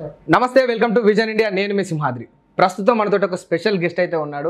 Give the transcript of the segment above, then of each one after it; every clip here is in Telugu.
నమస్తే వెల్కమ్ టు విజన్ ఇండియా నేను మీ సింహాద్రి ప్రస్తుతం మనతో ఒక స్పెషల్ గెస్ట్ అయితే ఉన్నాడు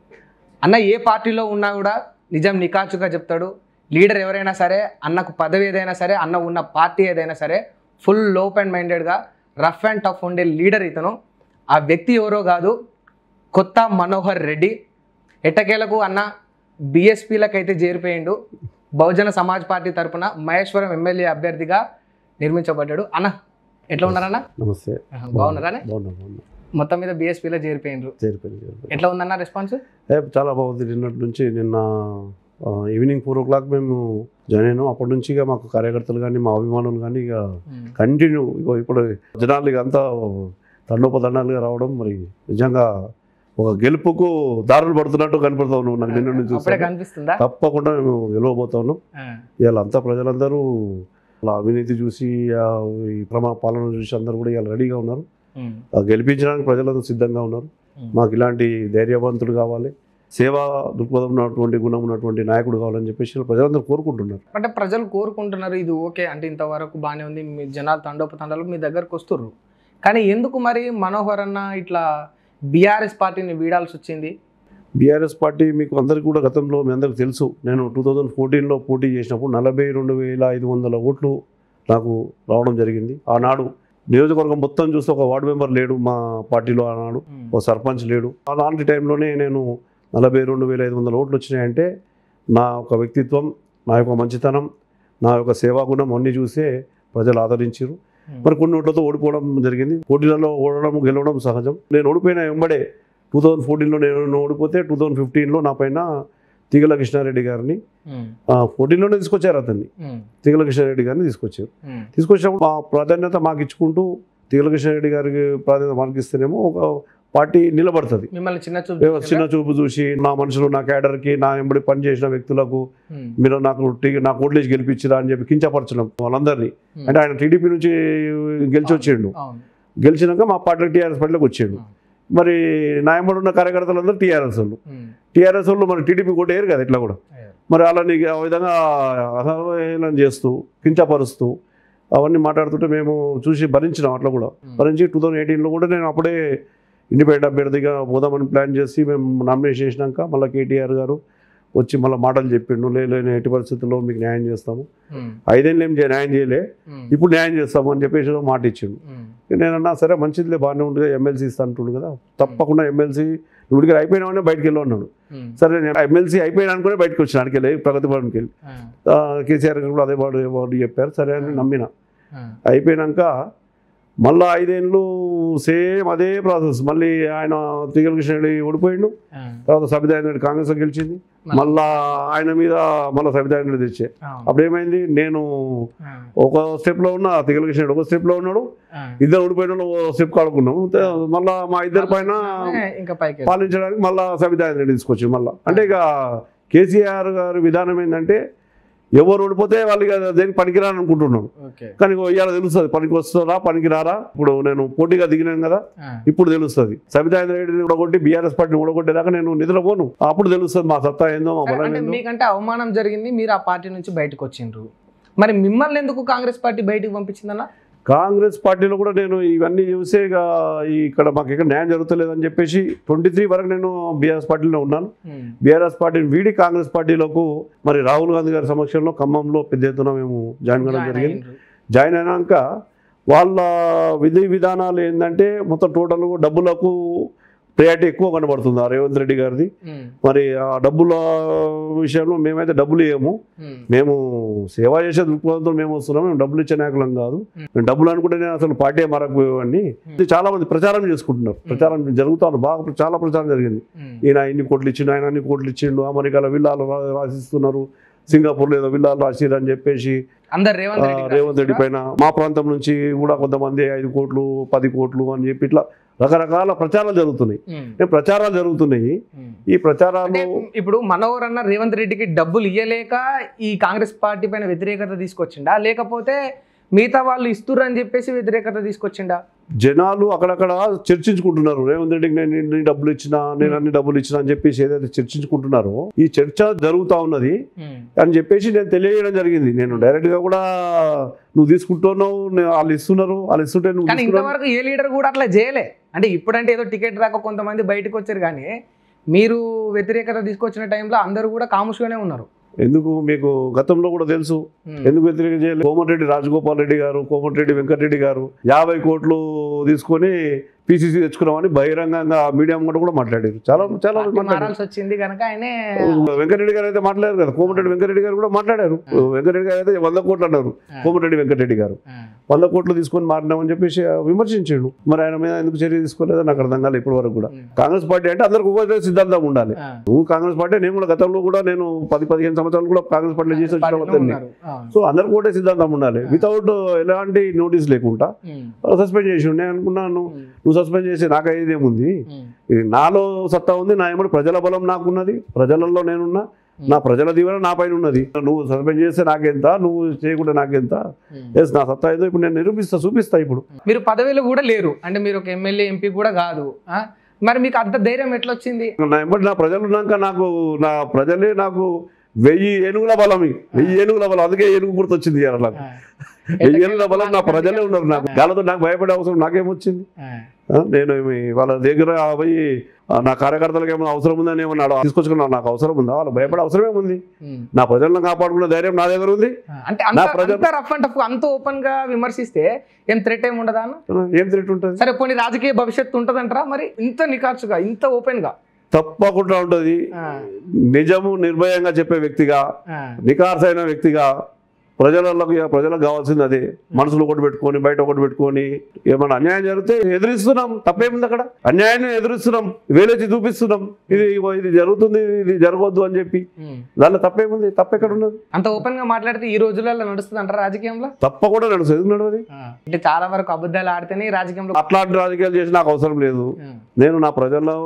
అన్న ఏ పార్టీలో ఉన్నా కూడా నిజం నికాచుగా చెప్తాడు లీడర్ ఎవరైనా సరే అన్నకు పదవి ఏదైనా సరే అన్న ఉన్న పార్టీ ఏదైనా సరే ఫుల్ లోప్ అండ్ మైండెడ్గా రఫ్ అండ్ టఫ్ ఉండే లీడర్ ఇతను ఆ వ్యక్తి ఎవరో కాదు కొత్త మనోహర్ రెడ్డి ఎట్టకేలకు అన్న బీఎస్పీలకు అయితే చేరిపోయిండు బహుజన సమాజ్ పార్టీ తరపున మహేశ్వరం ఎమ్మెల్యే అభ్యర్థిగా నిర్మించబడ్డాడు అన్న ఎట్లా ఉన్నారన్న నమస్తే బాగున్నారా బాగున్నా బాగున్నా మొత్తం మీద బీఎస్పీలో చేరిపోయినరు చేరిపోయింది చేరిపోయింది ఎట్లా ఉందన్న రెస్పాన్స్ ఏ, చాలా బాగుంది నిన్నటి నుంచి నిన్న ఆ, ఈవినింగ్ ఫోర్ ఓ క్లాక్ మేము జాయిన్ అయినాం అప్పటి నుంచి ఇక మాకు కార్యకర్తలు కానీ మా అభిమానులు కానీ ఇక కంటిన్యూ ఇగో ఇప్పుడు జనాలు ఇక అంతా తండోపదండాలుగా రావడం మరి నిజంగా ఒక గెలుపుకు దారులు పడుతున్నట్టు కనపడతా ఉన్నాం నాకు నిన్న నుంచి అప్పుడే చూస్తే కనిపిస్తుందా తప్పకుండా మేము గెలవబోతా ఉన్నాం ఆ, ఇవాళ అంతా ప్రజలందరూ వాళ్ళ అవినీతి చూసి ఆ, ఈ ప్రమా పాలన చూసి అందరూ కూడా ఇవాళ రెడీగా ఉన్నారు ఉమ్, ఆ, గెలిపించడానికి ప్రజలందరూ సిద్ధంగా ఉన్నారు ఉమ్, మాకు ఇలాంటి ధైర్యవంతుడు కావాలి సేవా దృక్పథం ఉన్నటువంటి గుణం ఉన్నటువంటి నాయకుడు కావాలని చెప్పేసి ప్రజలందరూ కోరుకుంటున్నారు అంటే ప్రజలు కోరుకుంటున్నారు ఇది ఓకే అంటే ఇంతవరకు బాగానే ఉంది మీ జనాలు తండోపతండాలు మీ దగ్గరకు వస్తుర్రు కానీ ఎందుకు మరి మనోహర్ అన్న ఇట్లా బీఆర్ఎస్ పార్టీని వీడాల్సి వచ్చింది బీఆర్ఎస్ పార్టీ మీకు అందరికీ కూడా గతంలో మీ అందరికీ తెలుసు నేను టూ థౌజండ్ ఫోర్టీన్లో పోటీ చేసినప్పుడు నలభై రెండు వేల ఐదు వందల ఓట్లు నాకు రావడం జరిగింది ఆనాడు నియోజకవర్గం మొత్తం చూస్తే ఒక వార్డు మెంబర్ లేడు మా పార్టీలో ఆనాడు ఉమ్, ఒక సర్పంచ్ లేడు అలాంటి టైంలోనే నేను నలభై రెండు వేల ఐదు వందల ఓట్లు వచ్చినాయంటే నా యొక్క వ్యక్తిత్వం నా యొక్క మంచితనం నా యొక్క సేవాగుణం అన్నీ చూసే ప్రజలు ఆదరించారు ఉమ్, మరి కొన్ని ఓట్లతో ఓడిపోవడం జరిగింది పోటీలలో ఓడడం గెలవడం సహజం నేను ఓడిపోయిన వెంబడే టూ థౌజండ్ ఫోర్టీన్లో నేను ఓడిపోతే టూ థౌజండ్ ఫిఫ్టీన్లో నా పైన తీగల కృష్ణారెడ్డి గారిని ఉమ్, ఫోర్టీన్లోనే తీసుకొచ్చారు అతన్ని ఉమ్, తీగల కృష్ణారెడ్డి గారిని తీసుకొచ్చారు ఉమ్, తీసుకొచ్చినప్పుడు మా ప్రాధాన్యత మాకు ఇచ్చుకుంటూ తీగల కృష్ణారెడ్డి గారికి ప్రాధాన్యత మనకి ఇస్తేనేమో ఒక పార్టీ నిలబడుతుంది మిమ్మల్ని చిన్న చూపు ఏవో చిన్న చూపు చూసి నా మనుషులు నా క్యాడర్కి నా ఎంబడి పని చేసిన వ్యక్తులకు ఉమ్, మీరు నాకు టీ- నాకు ఓట్లేసి గెలిపించిరా అని చెప్పి కించపరచడం వాళ్ళందరినీ ఉమ్, అంటే ఆయన టీడీపీ నుంచి గెలిచి వచ్చిండు అవును గెలిచినాక మా పార్టీ టీఆర్ఎస్ పార్టీలోకి వచ్చాడు ఉమ్, మరి నా ఎంబడి ఉన్న కార్యకర్తలందరూ టీఆర్ఎస్ వాళ్ళు ఉమ్, టీఆర్ఎస్ వాళ్ళు మరి టీడీపీ కూడా వేయరు కదా ఇట్లా కూడా అయ్యో. మరి వాళ్ళని ఆ విధంగా అసహనం చేస్తూ కించపరుస్తూ అవన్నీ మాట్లాడుతుంటే మేము చూసి భరించినాం అట్లా కూడా ఉమ్, భరించి టూ థౌజండ్ ఎయిటీన్లో కూడా నేను అప్పుడే ఇండిపెండెంట్ అభ్యర్థిగా పోదామని ప్లాన్ చేసి మేము నామినేషన్ చేసినాక మళ్ళీ కేటీఆర్ గారు వచ్చి మళ్ళీ మాటలు చెప్పిండు "లే, లేని ఎట్టి పరిస్థితుల్లో మీకు న్యాయం చేస్తాము ఉమ్, ఐదేళ్ళు ఏం చే- న్యాయం చేయలే ఉమ్, ఇప్పుడు న్యాయం చేస్తాము అని చెప్పేసి ఏదో మాట ఇచ్చిండు ఉమ్, నేనన్నా సరే మంచిదిలే బాగానే ఉంటుంది ఎమ్మెల్సీ ఇస్తా అంటుండు కదా తప్పకుండా ఎమ్మెల్సీ నువ్వు ఇక్కడ అయిపోయినావనే బయటికి వెళ్ళి ఉన్నాడు ఉమ్, సరే నేను ఎమ్మెల్సీ అయిపోయినా అనుకునే బయటకు వచ్చిన అడికి వెళ్ళి ప్రగతి భవన్కి వెళ్ళి ఆ, ఆ, కేసీఆర్ గారు కూడా అదే వాడు వాడు చెప్పారు సరే అని నమ్మిన ఆ, అయిపోయినాక మళ్ళా ఐదేళ్ళు సేమ్ అదే ప్రాసెస్ మళ్ళీ ఆయన తిగల కృష్ణరెడ్డి ఓడిపోయిండు ఆ, తర్వాత సబితాయన రెడ్డి కాంగ్రెస్ గెలిచింది మళ్ళా ఆయన మీద మళ్ళీ సబితాయన రెడ్డి తెచ్చే అవును. అప్పుడు ఏమైంది నేను ఆ, ఒక స్టెప్లో ఉన్నా తిగల కృష్ణరెడ్డి ఒక స్టెప్లో ఉన్నాడు ఆ. ఇద్దరు ఓడిపోయిన వాళ్ళు ఓ స్టెప్ కాడుకున్నాం మళ్ళా మా ఇద్దరి పైన ఇంకా పైకి వెళ్ళు. పాలించడానికి మళ్ళా సబితాయన రెడ్డి తీసుకొచ్చి మళ్ళా అంటే ఇక కేసీఆర్ గారి విధానం ఏంటంటే ఎవరు ఓడిపోతే వాళ్ళు ఇక దేనికి పనికిరాని అనుకుంటున్నాను ఓకే కానీ ఇవాళ తెలుస్తుంది పనికి వస్తుందా పనికిరారా ఇప్పుడు నేను పోటీగా దిగినాను కదా ఆ, ఇప్పుడు తెలుస్తుంది సబితాయింద్ర రెడ్డిని కూడా బీఆర్ఎస్ పార్టీని ఊడగొట్టేదాకా నేను నిద్రపోను అప్పుడు తెలుస్తుంది మా సత్తా ఏందో మా సరే, బలం అంటే ఏందో మీకంటే అవమానం జరిగింది మీరు ఆ పార్టీ నుంచి బయటకు వచ్చిండ్రు మరి మిమ్మల్ని ఎందుకు కాంగ్రెస్ పార్టీ బయటకు పంపించిందన్న కాంగ్రెస్ పార్టీలో కూడా నేను ఇవన్నీ చూసే ఇక ఈ ఇక్కడ మాకు ఇక్కడ న్యాయం జరుగుతలేదని చెప్పేసి ట్వంటీ త్రీ వరకు నేను బీఆర్ఎస్ పార్టీలో ఉన్నాను ఉమ్, బీఆర్ఎస్ పార్టీని వీడి కాంగ్రెస్ పార్టీలోకి మరి రాహుల్ గాంధీ గారి సమక్షంలో ఖమ్మంలో పెద్ద ఎత్తున మేము జాయిన్ కావడం జాయిన్ జరిగింది అయ్యిండ్రు. జాయిన్ అయినాక వాళ్ళ విధి విధానాలు ఏంటంటే మొత్తం టోటల్ డబ్బులకు ప్రయారిటీ ఎక్కువ కనబడుతుంది ఆ రేవంత్ రెడ్డి గారిది ఉమ్, మరి ఆ డబ్బుల విషయంలో మేమైతే డబ్బులు ఇవ్వము ఉమ్, మేము సేవ చేసే దృక్పథంతో మేము వస్తున్నాం మేము డబ్బులు ఇచ్చే నాయకులం కాదు మేము డబ్బులు అనుకుంటే నేను అసలు పార్టీ మారకపోయేవాడిని ఇది చాలా మంది ప్రచారం చేసుకుంటున్నారు ప్రచారం జరుగుతాను బాగా ప్ర- చాలా ప్రచారం జరిగింది ఉమ్, ఈయన ఇన్ని కోట్లు ఇచ్చిండు ఆయన అన్ని కోట్లు ఇచ్చిండు అమెరికాలో విల్లాలు రా- రాసిస్తున్నారు సింగపూర్లో ఏదో విల్లాలు రాసిరు అని చెప్పేసి అందరు ఆ, రేవంత్ రెడ్డి రేవంత్ రెడ్డి పైన మా ప్రాంతం నుంచి కూడా కొంతమంది ఐదు కోట్లు పది కోట్లు అని చెప్పి ఇట్లా రకరకాల ప్రచారాలు జరుగుతున్నాయి ఉమ్, అంటే ప్రచారాలు జరుగుతున్నాయి ఉమ్. ఈ ప్రచారాలు అంటే ఇప్పుడు మనోహర్ అన్న రేవంత్ రెడ్డికి డబ్బులు ఇయ్యలేక ఈ కాంగ్రెస్ పార్టీ పైన వ్యతిరేకత తీసుకొచ్చిండా లేకపోతే మిగతా వాళ్ళు ఇస్తుర్రు అని చెప్పేసి వ్యతిరేకత తీసుకొచ్చిండా జనాలు అక్కడక్కడ చర్చించుకుంటున్నారు రేవంత్ రెడ్డికి నేను ఇన్ని డబ్బులు ఇచ్చినా నేను అన్ని డబ్బులు ఇచ్చినా అని చెప్పేసి ఏదైతే చర్చించుకుంటున్నారో ఈ చర్చ జరుగుతూ ఉన్నది అని చెప్పేసి నేను తెలియజేయడం జరిగింది నేను డైరెక్ట్గా కూడా నువ్వు తీసుకుంటున్నావు నేను వాళ్ళు ఇస్తున్నారు వాళ్ళు ఇస్తుంటే నువ్వు కానీ తీసుకున్నావు. ఇంతవరకు ఏ లీడర్ కూడా అట్లా చేయలే అంటే ఇప్పుడంటే ఏదో టికెట్ రాక కొంతమంది బయటకు వచ్చారు కానీ మీరు వ్యతిరేకత తీసుకొచ్చిన టైంలో అందరూ కూడా కాముష్గానే ఉన్నారు ఎందుకు మీకు గతంలో కూడా తెలుసు ఎందుకు వ్యతిరేకం చేయలేదు కోమటిరెడ్డి రాజగోపాల్ రెడ్డి గారు కోమటిరెడ్డి వెంకటరెడ్డి గారు యాభై కోట్లు తీసుకొని పీసీసీ తెచ్చుకున్నామని బహిరంగంగా మీడియా ముంగట కూడా మాట్లాడారు చాలా చాలా పార్టీ మాట్లాడారు మారాల్సి వచ్చింది కనుక ఆయనే వెంకటరెడ్డి గారు అయితే మాట్లాడారు కదా కోమటిరెడ్డి వెంకటరెడ్డి గారు కూడా మాట్లాడారు వెంకటరెడ్డి గారు అయితే వంద కోట్లు అన్నారు కోమటిరెడ్డి వెంకటరెడ్డి గారు వంద కోట్లు తీసుకొని మారినామని చెప్పేసి విమర్శించాడు మరి ఆయన మీద ఎందుకు చర్య తీసుకోలేదో నాకు అర్థం కాలేదు ఇప్పటి వరకు కూడా కాంగ్రెస్ పార్టీ అంటే అందరికి ఒకటే సిద్ధాంతం ఉండాలి నువ్వు కాంగ్రెస్ పార్టీ నేను కూడా గతంలో కూడా నేను పది పదిహేను సంవత్సరాలు కూడా కాంగ్రెస్ పార్టీలో చేసి వచ్చిన పార్టీలో వ్యక్తిని. ఉన్నారు. ఆ. సో అందరికి ఒకటే సిద్ధాంతం ఉండాలి వితౌట్ ఎలాంటి నోటీస్ లేకుండా ఉమ్. సస్పెండ్ చేసి నేను అనుకున్నాను ఉమ్. నువ్వు సస్పెండ్ చేసి నాకు అయ్యేది ఏముంది ఉమ్. ఇది నాలో సత్తా ఉంది నా ఏమన్నా ప్రజల బలం నాకున్నది ప్రజలలో నేనున్నా నా ప్రజల దీవెన నా పైన ఉన్నది నువ్వు సస్పెండ్ చేస్తే నాకెంత నువ్వు చేయకుండా నాకెంత ఉమ్. ఎస్ నా సత్తా ఏదో ఇప్పుడు నేను నిరూపిస్తా చూపిస్తా ఇప్పుడు మీరు పదవిలో కూడా లేరు అంటే మీరు ఒక ఎమ్మెల్యే ఎంపీ కూడా కాదు ఆ? మరి మీకు అంత ధైర్యం ఎట్లా వచ్చింది నా ఎంబడి నా ప్రజలు ఉన్నాక నాకు నా ప్రజలే నాకు వెయ్యి ఏనుగుల బలం వెయ్యి ఏనుగుల బలం అందుకే ఏనుగు గుర్తొచ్చింది ఇవాళ నాకు ఆ. వెయ్యి ఏనుగుల బలం నా ప్రజలే ఉన్నారు నాకు గాలతో నాకు భయపడే అవసరం నాకేమొచ్చింది ఆ. ఆ, నేను ఏమి వాళ్ళ దగ్గర పోయి ఆ, నా కార్యకర్తలకు ఏమైనా అవసరం ఉందని ఏమన్నా తీసుకొచ్చుకున్నా నాకు అవసరం ఉందా వాళ్ళు భయపడే అవసరం ఏముంది ఉమ్. నా ప్రజలను కాపాడుకునే ధైర్యం నా దగ్గర ఉంది ఆ. అంటే అంత నా ప్రజలు- అంత రఫ్ అండ్ టఫ్ అంత ఓపెన్ గా విమర్శిస్తే ఏం థ్రెట్ ఏమి ఉండదా అన్న ఏం థ్రెట్ ఉంటుంది సరే పోనీ రాజకీయ భవిష్యత్తు ఉంటదంటారా మరి ఇంత నికార్చుగా ఇంత ఓపెన్ గా తప్పకుండా ఉంటుంది ఆ. నిజము నిర్భయంగా చెప్పే వ్యక్తిగా ఆ. నికార్సైన వ్యక్తిగా ప్రజలకు ప్రజలకు కావాల్సింది అదే మనసులో ఒకటి పెట్టుకొని బయట ఒకటి పెట్టుకొని ఏమైనా అన్యాయం జరిగితే ఎదిరిస్తున్నాం తప్పేముంది అక్కడ అన్యాయాన్ని ఎదురిస్తున్నాం వేలెత్తి చూపిస్తున్నాం ఇది ఇగో ఇది జరుగుతుంది ఇది జరగవద్దు అని చెప్పి ఉమ్. దానిలో తప్పేముంది తప్పెక్కడ ఉన్నది అంత ఓపెన్ గా మాట్లాడితే ఈ రోజులలో నడుస్తుంది అంటారా రాజకీయంలో తప్పకుండా నడుస్తుంది ఎందుకు నడవది ఆ. అంటే చాలా వరకు అబద్ధాలు ఆడితేనే ఈ రాజకీయంలో అట్లాంటి రాజకీయాలు చేసి నాకు అవసరం లేదు ఆ. నేను నా ప్రజల్లో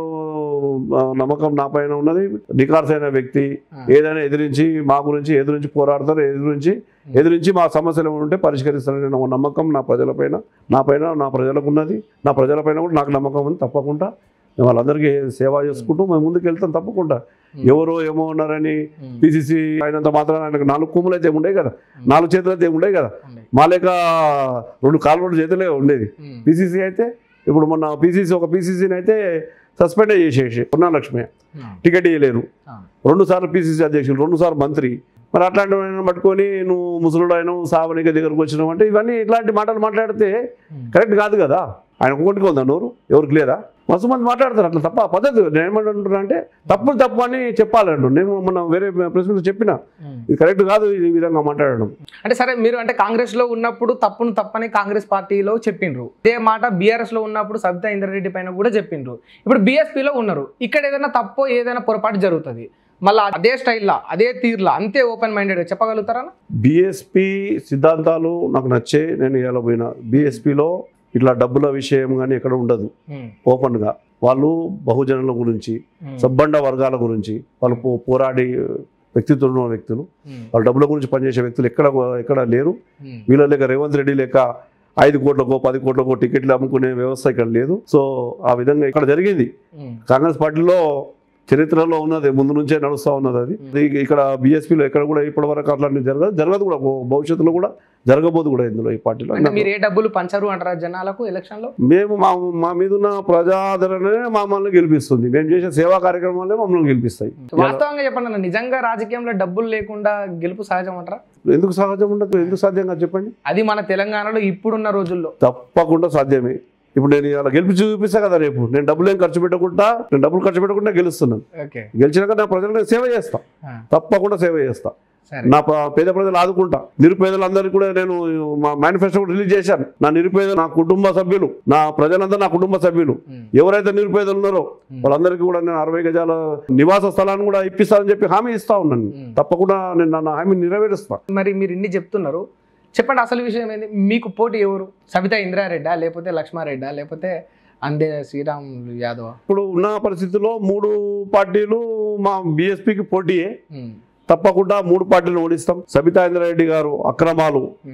ఆ, నమ్మకం నా పైన ఉన్నది నికార్సైన వ్యక్తి ఆ. ఏదైనా ఎదిరించి మా గురించి ఎదురించి పోరాడతారు ఎదురించి ఎదిరించి మా సమస్యలు ఏమైనా ఉంటే పరిష్కరిస్తారని నా నమ్మకం నా ప్రజలపైన నా పైన నా ప్రజలకు ఉన్నది నా ప్రజలపైన కూడా నాకు నమ్మకం ఉంది తప్పకుండా మేము వాళ్ళందరికీ సేవ చేసుకుంటూ మేము ముందుకు వెళ్తాం తప్పకుండా ఎవరో ఏమో ఉన్నారని ఉమ్. పిసిసి అయినంత మాత్రం ఆయనకు నాలుగు కొమ్ములు అయితే ఉండే కదా నాలుగు చేతులు అయితే ఉండే కదా ఉన్నాయి. మా లేక రెండు కాళ్ళు రెండు చేతులే ఉండేది ఉమ్. పిసిసి అయితే ఇప్పుడు మొన్న పిసిసి ఒక పిసిసిని అయితే సస్పెండ్ చేసేసి పొన్నా లక్ష్మి ఉమ్. టికెట్ ఇవ్వలేరు ఆ. రెండు సార్లు పిసిసి అధ్యక్షులు రెండు సార్లు మంత్రి మరి అట్లాంటి వాళ్ళని పట్టుకొని నువ్వు ముసలుడు అయినావు సావనికి దగ్గరకు వచ్చినావు అంటే ఇవన్నీ ఇట్లాంటి మాటలు మాట్లాడితే ఉమ్. కరెక్ట్ కాదు కదా ఆయన ఒక్కొక్కటికి ఉందా నోరు ఎవరికి లేదా మస్తు మంది మాట్లాడతారు అట్లా తప్ప పద్ధతి నేను ఏమంటున్నా అంటే తప్పు తప్పు అని చెప్పాలంటు నేను మొన్న వేరే ప్రెస్ మీద చెప్పిన ఉమ్. ఇది కరెక్ట్ కాదు ఈ విధంగా మాట్లాడడం అంటే సరే మీరు అంటే కాంగ్రెస్ లో ఉన్నప్పుడు తప్పును తప్పని కాంగ్రెస్ పార్టీలో చెప్పిండ్రు ఇదే మాట బీఆర్ఎస్ లో ఉన్నప్పుడు సబితా ఇంద్రారెడ్డి పైన కూడా చెప్పిండ్రు ఇప్పుడు BSP లో ఉన్నారు ఇక్కడ ఏదైనా తప్పో ఏదైనా పొరపాటు జరుగుతుంది మళ్ళీ అదే స్టైల్లో అదే తీర్లా అంతే ఓపెన్ మైండెడ్ చెప్పగలుగుతారా బిఎస్పి సిద్ధాంతాలు నాకు నచ్చే నేను ఇలా పోయిన బిఎస్పిలో ఇట్లా డబ్బుల విషయం కానీ ఎక్కడ ఉండదు ఓపెన్గా వాళ్ళు బహుజనుల గురించి సబ్బండ వర్గాల గురించి వాళ్ళు పో- పోరాడి వ్యక్తిత్వం ఉన్న వ్యక్తులు వాళ్ళు డబ్బుల గురించి పనిచేసే వ్యక్తులు ఎక్కడ ఎక్కడ లేరు వీళ్ళ లేక రేవంత్ రెడ్డి లేక ఐదు కోట్లకో పది కోట్లకో టికెట్లు అమ్ముకునే వ్యవస్థ ఇక్కడ లేదు సో ఆ విధంగా ఇక్కడ జరిగింది కాంగ్రెస్ పార్టీలో చరిత్రలో ఉన్నది ముందు నుంచే నడుస్తూ ఉన్నది అది ఇది ఇక్కడ బీఎస్పీలో ఎక్కడ కూడా ఇప్పటి వరకు అట్లాంటివి జరగదు జరగదు కూడా భ- భవిష్యత్తులో కూడా జరగబోదు కూడా ఇందులో ఈ పార్టీలో అంటే మీరు ఏ డబ్బులు పంచరు అంటారా జనాలకు ఎలక్షన్ లో మేము మా మా మీద ఉన్న ప్రజాదరణనే మమ్మల్ని గెలిపిస్తుంది మేము చేసే సేవా కార్యక్రమాలే మమ్మల్ని గెలిపిస్తాయి వాస్తవంగా చెప్పండి అన్న, నిజంగా రాజకీయంలో డబ్బులు లేకుండా గెలుపు సహజం అంటారా ఎందుకు సహజం ఉండదు ఎందుకు సాధ్యంగా చెప్పండి అది మన తెలంగాణలో ఇప్పుడున్న రోజుల్లో తప్పకుండా సాధ్యమే ఇప్పుడు నేను ఇలా గెలిపి చూపిస్తా కదా రేపు నేను డబ్బులు ఏం ఖర్చు పెట్టకుండా నేను డబ్బులు ఖర్చు పెట్టకుండా గెలుస్తున్నాను ఓకే గెలిచినాక నా ప్రజలకు నేను సేవ చేస్తా తప్పకుండా సేవ చేస్తా సరే నా ప- పేద ప్రజలు ఆదుకుంటా నిరుపేదలందరికీ కూడా నేను మా మేనిఫెస్టో కూడా రిలీజ్ చేశాను నా నిరుపేద నా కుటుంబ సభ్యులు నా ప్రజలందరూ నా కుటుంబ సభ్యులు ఉమ్. ఎవరైతే నిరుపేదలు ఉన్నారో వాళ్ళందరికీ కూడా నేను అరవై గజాల నివాస స్థలాన్ని కూడా ఇప్పిస్తానని చెప్పి హామీ ఇస్తా ఉన్నాను ఉమ్. తప్పకుండా నేను నా హామీ నెరవేరుస్తా మరి మీరు ఇన్ని చెప్తున్నారు చెప్పండి అసలు విషయం ఏంది మీకు పోటీ ఎవరు సబితా ఇంద్రారెడ్డా లేకపోతే లక్ష్మారెడ్డా లేకపోతే అందే శ్రీరామ్ యాదవ్ ఇప్పుడు ఉన్న పరిస్థితుల్లో మూడు పార్టీలు మా బీఎస్పీకి పోటీయే తప్పకుండా మూడు పార్టీలు ఓడిస్తాం సబితా ఇంద్రారెడ్డి గారు అక్రమాలు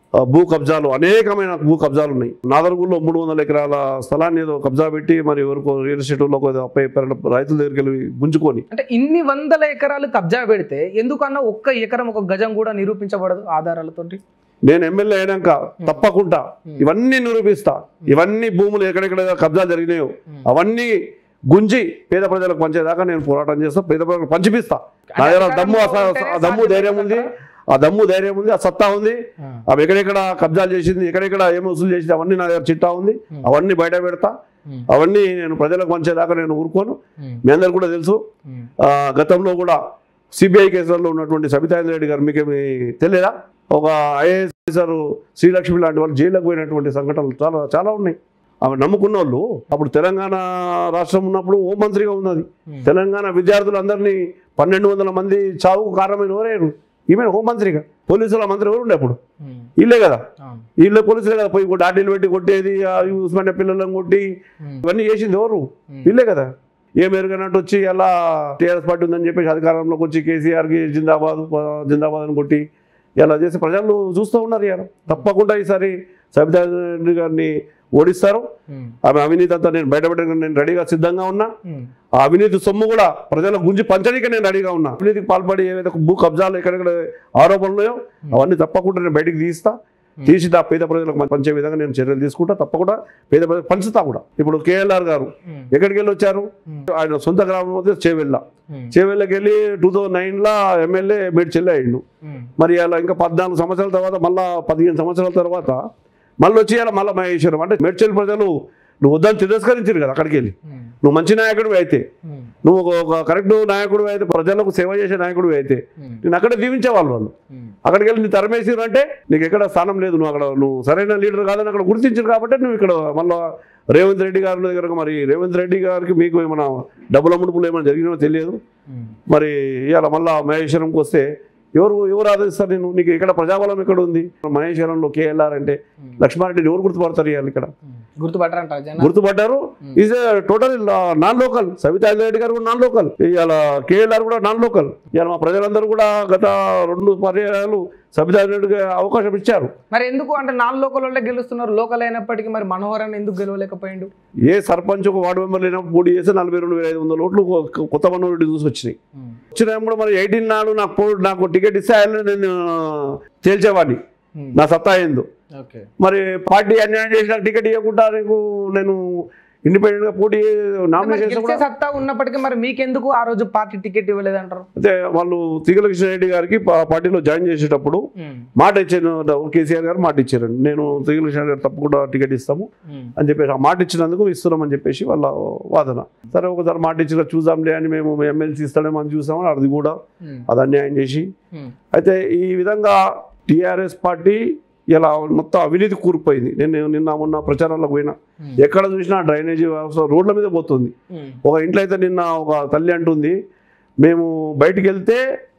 ఆ, భూ కబ్జాలు అనేకమైన భూ కబ్జాలు ఉన్నాయి నాదర్గూడలో మూడు వందల ఎకరాల స్థలాన్ని ఏదో కబ్జా పెట్టి మరి ఎవరికో రియల్ ఎస్టేట్ వాళ్ళకో ఏదో అప్పై రైతుల దగ్గరికి వెళ్ళి గుంజుకొని అంటే ఇన్ని వందల ఎకరాలు కబ్జా పెడితే ఎందుకన్నా ఒక్క ఎకరం ఒక గజం కూడా నిరూపించబడదు ఆధారాలతోటి నేను ఎమ్మెల్యే అయినాక తప్పకుండా ఇవన్నీ నిరూపిస్తా ఇవన్నీ భూములు ఎక్కడెక్కడ కబ్జా జరిగినాయో అవన్నీ గుంజి పేద ప్రజలకు పంచేదాకా నేను పోరాటం చేస్తా పేద ప్రజలకు పంచిపిస్తా నా దగ్గర దమ్ము ఆ స- ఆ దమ్ము ధైర్యం ఉంది ఆ దమ్ము ధైర్యం ఉంది ఆ సత్తా ఉంది అవి ఎక్కడెక్కడ కబ్జాలు చేసింది ఎక్కడెక్కడ ఏం వసూలు చేసింది అవన్నీ నా దగ్గర చిట్టా ఉంది అవన్నీ బయట పెడతా అవన్నీ నేను ప్రజలకు పంచేదాకా నేను ఊరుకోను మీ అందరు కూడా తెలుసు ఆ, గతంలో కూడా సిబిఐ కేసులలో ఉన్నటువంటి సబితాయింద్ర రెడ్డి గారు మీకు తెలియదా ఒక ఐఏఎస్ ఆఫీసర్ శ్రీలక్ష్మి లాంటి వాళ్ళు జైలుకు పోయినటువంటి సంఘటనలు చాలా చాలా ఉన్నాయి ఆమె నమ్ముకున్న వాళ్ళు అప్పుడు తెలంగాణ రాష్ట్రం ఉన్నప్పుడు హోంమంత్రిగా ఉన్నది తెలంగాణ విద్యార్థులందరినీ పన్నెండు వందల మంది చావుకు కారణమైన ఎవరేరు ఈమె హోంమంత్రిగా పోలీసుల మంత్రి ఎవరు ఉండే అప్పుడు వీళ్ళే కదా వీళ్ళే పోలీసులే కదా పోయి డాడీలు పెట్టి కొట్టేది ఆ ఉస్మానియా పిల్లలను కొట్టి ఇవన్నీ చేసింది ఎవరు వీళ్ళే కదా ఏ మెరుగనట్టు వచ్చి అలా టీఆర్ఎస్ పార్టీ ఉందని చెప్పేసి అధికారంలోకి వచ్చి కేసీఆర్కి జిందాబాద్ ప- జిందాబాద్ అని కొట్టి ఇలా చేసి ప్రజలు చూస్తూ ఉన్నారు ఇవాళ తప్పకుండా ఈసారి సబితా రెడ్డి గారిని ఓడిస్తారు ఆమె అవినీతి అంతా నేను బయటపెట్టడానికి నేను రెడీగా సిద్ధంగా ఉన్నా ఆ అవినీతి సొమ్ము కూడా ప్రజల గుంజి పంచడానికి నేను రెడీగా ఉన్నా అవినీతికి పాల్పడి ఏవైతే భూ కబ్జాలు ఎక్కడెక్కడ ఆరోపణలు ఉన్నాయో అవన్నీ తప్పకుండా నేను బయటికి తీస్తా తీసి ఆ పేద ప్రజలకు పంచే విధంగా నేను చర్యలు తీసుకుంటా తప్పకుండా పేద ప్రజలకు పంచుతా కూడా ఇప్పుడు కేఎల్ఆర్ గారు ఎక్కడికి వెళ్ళి వచ్చారు ఆయన సొంత గ్రామం అయితే చేవెళ్ళ చేవెళ్ళకి వెళ్ళి టూ థౌజండ్ నైన్లో ఎమ్మెల్యే మేడ్చెల్లి అయ్యిండు మరి అలా ఇంకా పద్నాలుగు సంవత్సరాల తర్వాత మళ్ళా పదిహేను సంవత్సరాల తర్వాత మళ్ళీ వచ్చి ఇలా మళ్ళీ మహేశ్వరం అంటే మేడ్చల్ ప్రజలు నువ్వు వద్దని తిరస్కరించారు కదా అక్కడికి వెళ్ళి నువ్వు మంచి నాయకుడివి అయితే నువ్వు ఒక- ఒక కరెక్ట్ నాయకుడు అయితే ప్రజలకు సేవ చేసే నాయకుడివి అయితే నేను అక్కడే దీవించేవాళ్ళు వాళ్ళు అక్కడికి వెళ్ళి నీ తరమేసిరు అంటే నీకు ఎక్కడ స్థానం లేదు నువ్వు అక్కడ నువ్వు సరైన లీడర్ కాదని అక్కడ గుర్తించారు కాబట్టి నువ్వు ఇక్కడ మళ్ళీ రేవంత్ రెడ్డి గారి దగ్గర మరి రేవంత్ రెడ్డి గారికి మీకు ఏమైనా డబ్బుల ముడుపులు ఏమైనా జరిగినో తెలియదు మరి ఇవాళ మళ్ళా మహేశ్వరంకి వస్తే ఎవరు ఎవరు ఆదరిస్తారు నేను నీకు ఇక్కడ ప్రజాబలం ఎక్కడ ఉంది మహేశ్వరంలో కేఎల్ఆర్ అంటే లక్ష్మారెడ్డిని ఎవరు గుర్తుపడతారు ఇవాళ ఇక్కడ గుర్తుపట్టరంటారు జనం గుర్తుపడ్డారు is total non local Savitha Reddy garu కూడా నాన్ లోకల్ ఇవాళ కేఎల్ఆర్ కూడా నాన్ లోకల్ ఇవాళ మా ప్రజలందరూ కూడా గత రెండు పర్యాయాలు సబితా రెడ్డికి అవకాశం ఇచ్చారు మరి ఎందుకు అంటే నాలుగు లోకల్ వాళ్ళే గెలుస్తున్నారు లోకల్ అయినప్పటికీ మరి మనోహరన్ ఎందుకు గెలవలేకపోయిండు ఏ సర్పంచ్ ఒక వార్డు మెంబర్ లేనప్పుడు పోటీ చేస్తే నలభై రెండు వేల ఐదు వందల ఓట్లు కొ- కొత్త మనోరెడ్డి చూసి వచ్చినాయి వచ్చినప్పుడు మరి ఎయిటీన్ నాడు నాకు పో- నాకు టికెట్ ఇస్తే ఆయన నేను తేల్చేవాడిని నా సత్తా ఏందో ఓకే మరి పార్టీ అన్యాయం చేసి నాకు టికెట్ ఇవ్వకుండా నీకు నేను ఇండిపెండెంట్ గా పోటీ నామినేషన్ గెలిచే సత్తా ఉన్నప్పటికీ మరి మీకెందుకు ఆ రోజు పార్టీ టికెట్ ఇవ్వలేదంటారు అయితే వాళ్ళు తీగల కృష్ణారెడ్డి గారికి పా- పార్టీలో జాయిన్ చేసేటప్పుడు మాట ఇచ్చాను కేసీఆర్ గారు మాట ఇచ్చారు నేను తీగల కృష్ణారెడ్డి గారు తప్పకుండా టికెట్ ఇస్తాము అని చెప్పేసి ఆ మాట ఇచ్చినందుకు ఇస్తున్నామని చెప్పేసి వాళ్ళ వాదన సరే ఒకసారి మాట ఇచ్చిన చూద్దాంలే అని మేము ఎమ్మెల్సీ ఇస్తాడేమో అని చూసామని అది కూడా అది అన్యాయం చేసి అయితే ఈ విధంగా టీఆర్ఎస్ పార్టీ ఇలా మొత్తం అవినీతి కూరుకుపోయింది నేను నిన్న మొన్న ప్రచారాలకు పోయినా ఎక్కడ చూసినా డ్రైనేజీ వ్యవస్థ రోడ్ల మీద పోతుంది ఒక ఇంట్లో అయితే నిన్న ఒక తల్లి అంటుంది మేము బయటికి వెళ్తే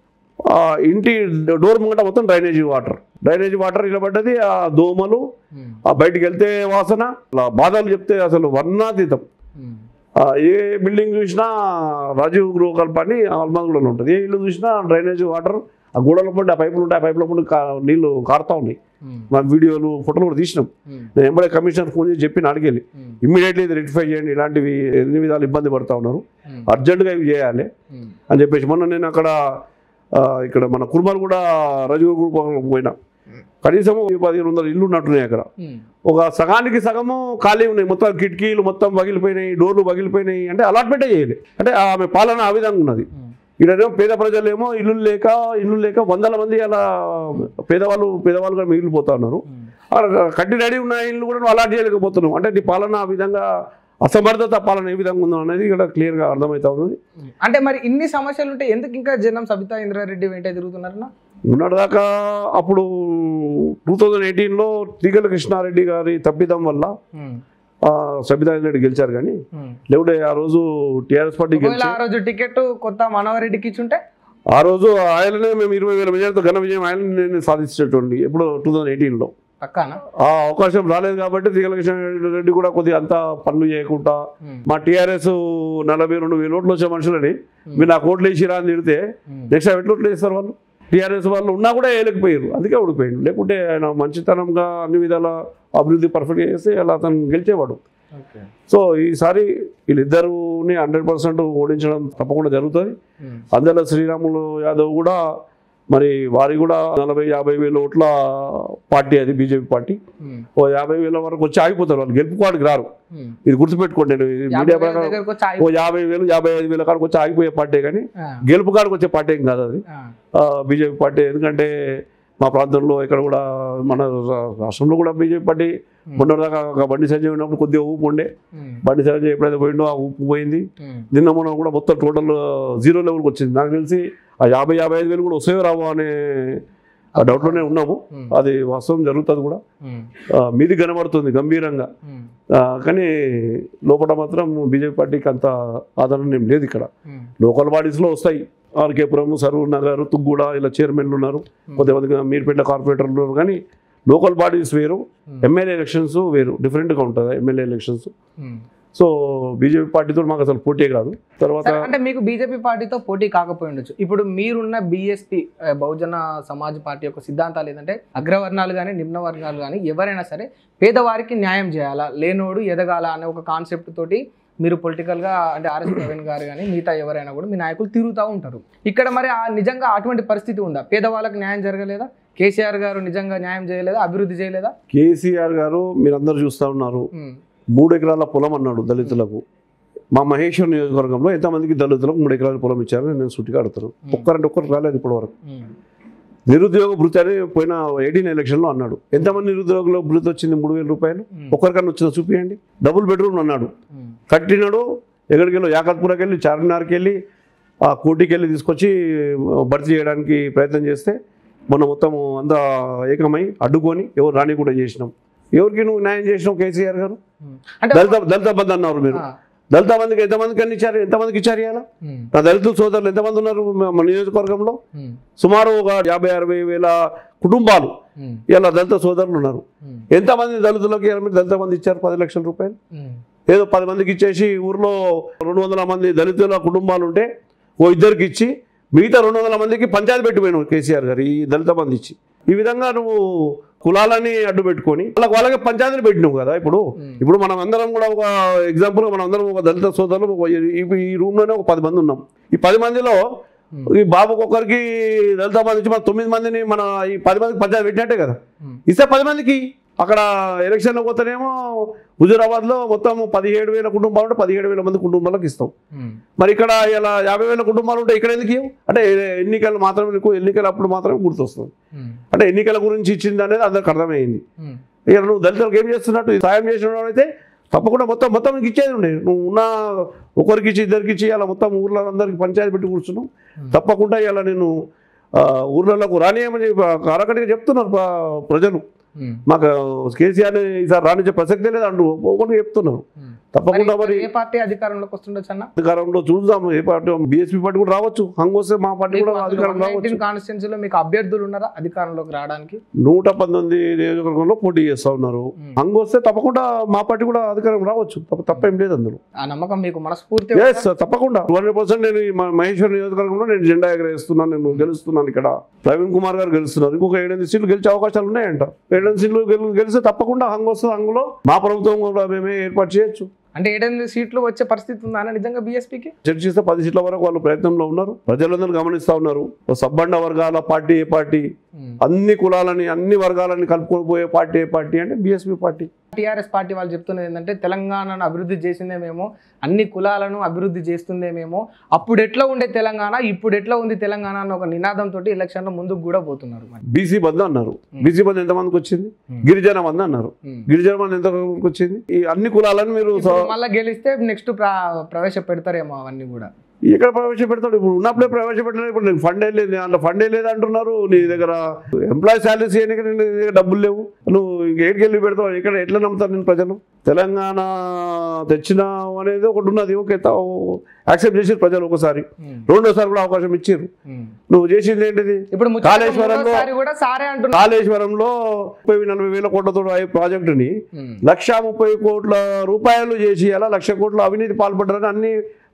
ఆ ఇంటి డోర్ ముంగట మొత్తం డ్రైనేజీ వాటర్ డ్రైనేజీ వాటర్ ఇలా పడ్డది ఆ దోమలు ఆ బయటికి వెళ్తే వాసన అలా బాధలు చెప్తే అసలు వర్ణాతీతం ఆ ఏ బిల్డింగ్ చూసినా రాజీవ్ గృహకల్ప అని ఆల్మాంగ్లో ఉంటుంది ఏ ఇల్లు చూసినా డ్రైనేజ్ వాటర్ ఆ గోడల పండి ఆ పైపులు ఉంటాయి ఆ పైపుల పండి కా- నీళ్లు కారుతా ఉన్నాయి మా వీడియోలు ఫోటోలు కూడా తీసినాం నేను ఎంబడే కమిషనర్ ఫోన్ చేసి చెప్పి అడిగేది ఇమ్మీడియట్లీ ఇది రెక్టిఫై చేయండి ఇలాంటివి ఎన్ని విధాలు ఇబ్బంది పడుతూ ఉన్నారు అర్జెంటుగా ఇవి చేయాలి అని చెప్పేసి మొన్న నేను అక్కడ ఆ, ఇక్కడ మన కుర్మలు కూడా రజు గ్రూప్ పోయినా కనీసం పదిహేను వందల ఇల్లు ఉన్నట్టున్నాయి అక్కడ ఒక సగానికి సగము ఖాళీ ఉన్నాయి మొత్తం కిటికీలు మొత్తం పగిలిపోయినాయి డోర్లు పగిలిపోయినాయి అంటే అలాట్మెంటే చేయాలి అంటే ఆమె పాలన ఆ విధంగా ఉన్నది ఈడేమో పేద ప్రజలేమో ఇల్లు లేక ఇల్లు లేక వందల మంది అలా పేదవాళ్ళు పేదవాళ్ళుగా మిగిలిపోతా ఉన్నారు ఆ కట్టి రెడీ ఉన్న ఇల్లు కూడా నువ్వు అలాట్ చేయలేకపోతున్నావు అంటే నీ పాలన ఆ విధంగా అసమర్థత పాలన ఏ విధంగా ఉందో అనేది ఇక్కడ క్లియర్గా అర్థమవుతా ఉంది అంటే మరి ఇన్ని సమస్యలు ఉంటే ఎందుకు ఇంకా జనం సబితా ఇంద్రారెడ్డి వెంట తిరుగుతున్నారన్నా ఉన్నటిదాకా అప్పుడు టూ థౌజండ్ ఎయిటీన్లో తీగల కృష్ణారెడ్డి గారి తప్పిదం వల్ల ఆ, సబితా రెడ్డి గెలిచారు కానీ లేకుంటే ఆ రోజు టీఆర్ఎస్ పార్టీ ఒకవేళ గెలిచి ఆ రోజు టికెట్ కొత్త మనోహర్ రెడ్డికి ఇచ్చుంటే ఆ రోజు ఆయననే మేము ఇరవై వేల మెజార్టీతో ఘన విజయం ఆయన నేను సాధించినటువంటి ఎప్పుడు టూ థౌజండ్ ఎయిటీన్లో పక్కానా ఆ అవకాశం రాలేదు కాబట్టి తీగల కృష్ణారెడ్డి కూడా కొద్దిగా అంతా పనులు చేయకుండా మా టీఆర్ఎస్ నలభై రెండు వేల ఓట్లు వచ్చే మనుషులని మీరు నాకు ఓట్లు వేసిరా అని తిడితే నెక్స్ట్ టైం ఎట్లా ఓట్లు వేస్తారు వాళ్ళు టీఆర్ఎస్ వాళ్ళు ఉన్నా కూడా వేయలేకపోయారు అందుకే ఓడిపోయాడు లేకుంటే ఆయన మంచితనంగా అన్ని విధాల అభివృద్ధి పర్ఫెక్ట్గా చేస్తే అలా అతను గెలిచేవాడు ఓకే సో ఈసారి వీళ్ళిద్దరుని హండ్రెడ్ పర్సెంట్ ఓడించడం తప్పకుండా జరుగుతుంది అందులో శ్రీరాములు యాదవ్ కూడా మరి వారి కూడా నలభై యాభై వేల ఓట్ల పార్టీ అది బీజేపీ పార్టీ ఓ యాభై వేల వరకు వచ్చి ఆగిపోతారు వాళ్ళు గెలుపుకోవడానికి రారు ఇది గుర్తుపెట్టుకోండి నేను ఈ మీడియా ప్రకారం దగ్గరకు వచ్చి ఆగి- ఓ యాభై వేలు యాభై ఐదు వేల కాడికి వచ్చి ఆగిపోయే పార్టీ కానీ ఆ, గెలుపు కాడికి వచ్చే పార్టీ ఏం కాదు అది ఆ, బీజేపీ పార్టీ ఎందుకంటే మా ప్రాంతంలో ఇక్కడ కూడా మన రా- రాష్ట్రంలో కూడా బీజేపీ పార్టీ మొన్నటిదాకా ఒక బండి సంజయ్ ఉన్నప్పుడు కొద్దిగా ఊపు ఉండే ఉమ్, బండి సంజయ్ ఎప్పుడైతే పోయిండో ఆ ఊపు పోయింది ఉమ్, నిన్న మొన్న కూడా మొత్తం టోటల్ జీరో లెవెల్కి వచ్చింది నాకు తెలిసి ఆ యాభై యాభై ఐదు వేలు కూడా వస్తాయో రావో అనే ఆ డౌట్లోనే ఉన్నాము ఉమ్, అది వాస్తవం జరుగుతుంది కూడా ఉమ్, ఆ, మీది కనబడుతుంది గంభీరంగా ఉమ్, ఆ, కానీ లోపల మాత్రం బీజేపీ పార్టీకి అంత ఆదరణ ఏం లేదు ఇక్కడ ఉమ్, లోకల్ బాడీస్లో వస్తాయి ఆర్కేపురం సరూర్ నగర్ తుగ్గూడ ఇలా చైర్మన్లు ఉన్నారు కొంతమంది మీర్పేట కార్పొరేటర్లు ఉన్నారు కానీ లోకల్ బాడీస్ వేరు ఎమ్మెల్యే ఎలక్షన్స్ వేరు డిఫరెంట్గా ఉంటుంది MLA elections um. So BJP పార్టీతో మాకు అసలు పోటీ కాదు తర్వాత సరే, అంటే మీకు బీజేపీ పార్టీతో పోటీ కాకపోయి ఉండొచ్చు ఇప్పుడు మీరున్న బీఎస్పీ బహుజన సమాజ్ పార్టీ యొక్క సిద్ధాంతాలు ఏంటంటే అగ్రవర్ణాలు కానీ నిమ్న వర్గాలు కానీ ఎవరైనా సరే పేదవారికి న్యాయం చేయాలా లేనోడు ఎదగాల అనే ఒక కాన్సెప్ట్ తోటి మీరు పొలిటికల్గా అంటే ఆర్ఎస్ ప్రవీణ్ గారు కానీ మిగతా ఎవరైనా కూడా మీ నాయకులు తిరుగుతూ ఉంటారు ఇక్కడ మరి ఆ నిజంగా అటువంటి పరిస్థితి ఉందా పేదవాళ్ళకి న్యాయం జరగలేదా కేసీఆర్ గారు నిజంగా న్యాయం చేయలేదా అభివృద్ధి చేయలేదా కేసీఆర్ గారు మీరందరూ చూస్తూ ఉన్నారు ఉమ్, మూడు ఎకరాల పొలం అన్నాడు దళితులకు మా మహేశ్వర్ నియోజకవర్గంలో ఎంతమందికి దళితులకు మూడు ఎకరాల పొలం ఇచ్చారని నేను సూటిగా అడుగుతాను ఒక్కరంటే ఒక్కరు రాలేదు ఇప్పటి వరకు ఉమ్, నిరుద్యోగ భృతి అని పోయిన ఎయిటీన్ ఎలక్షన్లో అన్నాడు ఎంతమంది నిరుద్యోగుల భృతి వచ్చింది మూడు వేల రూపాయలు ఉమ్, ఒక్కరికన్నా వచ్చిందో చూపియండి డబుల్ బెడ్రూమ్ అన్నాడు ఉమ్, కట్టినాడు ఎక్కడికి వెళ్ళి యాకత్పురకి వెళ్ళి చార్మినార్కి వెళ్ళి ఆ కోటికి వెళ్ళి తీసుకొచ్చి భర్తీ చేయడానికి ప్రయత్నం చేస్తే మొన్న మొత్తం అంతా ఏకమై అడ్డుకొని ఎవరు రాని కూడా చేసినాం ఎవరికి నువ్వు న్యాయం చేసినావు కేసీఆర్ గారు ఉమ్. అంటే దళిత దళిత బంధు అన్నారు మీరు ఆ, దళిత మందికి ఎంతమందికి అన్ని ఇచ్చారు ఎంతమందికి ఇచ్చారు ఇవాళ ఉమ్, నా దళితుల సోదరులు ఎంతమంది ఉన్నారు మా- మన నియోజకవర్గంలో ఉమ్, సుమారు ఒక యాభై అరవై వేల కుటుంబాలు ఉమ్, ఇలా దళిత సోదరులు ఉన్నారు ఉమ్, ఎంతమంది దళితులకి ఇవాళ మీరు దళిత మంది ఇచ్చారు పది లక్షల రూపాయలు ఉమ్, ఏదో పది మందికి ఇచ్చేసి ఊర్లో రెండు వందల మంది దళితుల కుటుంబాలు ఉంటే ఓ ఇద్దరికి ఇచ్చి మిగతా రెండు వందల మందికి పంచాయతీ పెట్టిపోయినావు కేసీఆర్ గారు ఈ దళిత మంది ఇచ్చి ఈ విధంగా నువ్వు కులాలని అడ్డు పెట్టుకొని వాళ్ళకి వాళ్ళకి పంచాయతీలు పెట్టినావు కదా ఇప్పుడు ఉమ్. ఇప్పుడు మనం అందరం కూడా ఒక ఎగ్జాంపుల్ మనం అందరం ఒక దళిత సోదరులు ఒక ఈ- ఈ రూమ్లోనే ఒక పది మంది ఉన్నాం ఈ పది మందిలో ఉమ్. ఈ బాబుకి ఒక్కరికి దళిత మంది ఇచ్చి మన తొమ్మిది మందిని మన ఈ పది మందికి పంచాయతీ పెట్టినట్టే కదా ఉమ్. ఇస్తే పది మందికి అక్కడ ఎలక్షన్లో పోతేనేమో హుజూరాబాద్లో మొత్తం పదిహేడు వేల కుటుంబాలు ఉంటే పదిహేడు వేల మంది కుటుంబాలకు ఇస్తాం ఉమ్. మరి ఇక్కడ ఇలా యాభై వేల కుటుంబాలు ఉంటే ఇక్కడ ఎందుకు ఇవ్వవు? అంటే ఎన్నికలు మాత్రమే నీకు ఎన్నికలు అప్పుడు మాత్రమే గుర్తొస్తుంది ఉమ్. అంటే ఎన్నికల గురించి ఇచ్చింది అనేది అందరికి అర్థమైంది ఉమ్. ఇక నువ్వు దళితులకు ఏం చేస్తున్నట్టు సాయం చేసిన అయితే తప్పకుండా మొత్తం మొత్తం నీకు ఇచ్చేది ఉండే నువ్వు ఉన్న ఒకరికి ఇచ్చి ఇద్దరికి ఇచ్చి అలా మొత్తం ఊర్లో అందరికి పంచాయతీ పెట్టి కూర్చున్నావు తప్పకుండా ఇలా నేను ఆ, ఊర్లలోకి రానియమని కారకటిగా చెప్తున్నారు ప్ర- ప్రజలు ఉమ్. మాకు కేసీఆర్ ఈసారి రానిచ్చే ప్రసక్తే లేదు అంటూ ఒకటి చెప్తున్నారు ఉమ్. తప్పకుండా మరి మరి ఏ పార్టీ అధికారంలోకి వస్తుండొచ్చు అన్న అధికారంలో చూద్దాం ఏ పార్టీ బీఎస్పీ పార్టీ కూడా రావచ్చు హంగ్ వస్తే మా పార్టీ కూడా అధికారం రావచ్చు కాన్స్టిట్యున్సీలో మీకు అభ్యర్థులు ఉన్నారా అధికారంలోకి రావడానికి నూట పంతొమ్మిది నియోజకవర్గంలో పోటీ చేస్తా ఉన్నారు ఉమ్. హంగ్ వస్తే తప్పకుండా మా పార్టీ కూడా అధికారం రావచ్చు తప్ప తప్పేం లేదు అందులో ఆ నమ్మకం మీకు మనస్ఫూర్తి ఎస్ తప్పకుండా టూ హండ్రెడ్ పర్సెంట్ నేను ఈ మ- మహేశ్వర్ నియోజకవర్గంలో నేను జెండా ఎగరేస్తున్నాను నేను గెలుస్తున్నాను ఇక్కడ ప్రవీణ్ కుమార్ గారు గెలుస్తున్నారు ఇంకొక ఏడెనిమిది సీట్లు గెలిచే అవకాశాలు ఉన్నాయంట ఏడెనిమిది సీట్లు గెలు- గెలిస్తే తప్పకుండా హంగ్ వస్తుంది హంగులో మా ప్రభుత్వం కూడా మేమే ఏర్పాటు చేయొచ్చు అంటే ఏడెనిమిది సీట్లు వచ్చే పరిస్థితి ఉందా అన్న నిజంగా బీఎస్పీకి చర్చిస్తే పది సీట్ల వరకు వాళ్ళు ప్రయత్నంలో ఉన్నారు ప్రజలందరూ గమనిస్తూ ఉన్నారు ఓ సబ్బండ వర్గాల పార్టీ ఏ పార్టీ అన్ని కులాలని అన్ని వర్గాలని కలుపుకొని పోయే పార్టీ ఏ పార్టీ అంటే బీఎస్పీ పార్టీ టీఆర్ఎస్ పార్టీ వాళ్ళు చెప్తున్నది ఏంటంటే తెలంగాణను అభివృద్ధి చేసిందేమేమో అన్ని కులాలను అభివృద్ధి చేస్తుందేమేమో అప్పుడు ఎట్లా ఉండే తెలంగాణ ఇప్పుడు ఎట్లా ఉంది తెలంగాణ అన్న ఒక నినాదంతో ఎలక్షన్లో ముందుకు కూడా పోతున్నారు మరి బీసీ బంద్ అన్నారు బీసీ బంద్ ఎంతమందికి వచ్చింది Hmm. గిరిజన బంద్ అన్నారు ఉమ్. గిరిజన బంద్ ఎంతమందికి వచ్చింది ఈ అన్ని కులాలను మీరు స- ఇప్పుడు మళ్ళా గెలిస్తే నెక్స్ట్ ప్రవేశపెడతారేమో అవన్నీ కూడా ఎక్కడ ప్రవేశపెడతాడు ఇప్పుడు ఉన్నప్పుడే ప్రవేశపెట్టలేదు ఇప్పుడు నీకు ఫండే లేదు అందులో ఫండే లేదు అంటున్నారు నీ దగ్గర ఎంప్లాయీ శాలరీస్ చేయడానికి నీ దగ్గర డబ్బులు లేవు నువ్వు ఇంకేటికి వెళ్ళి పెడతావు ఇక్కడ ఎట్లా నమ్ముతారు నేను ప్రజలు తెలంగాణ తెచ్చిన అనేది ఒకటి ఉన్నది ఓకే యాక్సెప్ట్ చేసారు ప్రజలు ఒకసారి ఉమ్. రెండోసారి కూడా అవకాశం ఇచ్చారు ఉమ్. నువ్వు చేసింది ఏంటిది ఇప్పుడు ముచ్చటగా కాళేశ్వరంలో- మూడోసారి కూడా సారే అంటున్నారు కాళేశ్వరంలో ముప్పై నలభై వేల కోట్లతో అయ్యే ప్రాజెక్టుని ఉమ్. లక్ష ముప్పై కోట్ల రూపాయలు చేసి అలా లక్ష కోట్ల అవినీతి పాల్పడ్డారని అన్ని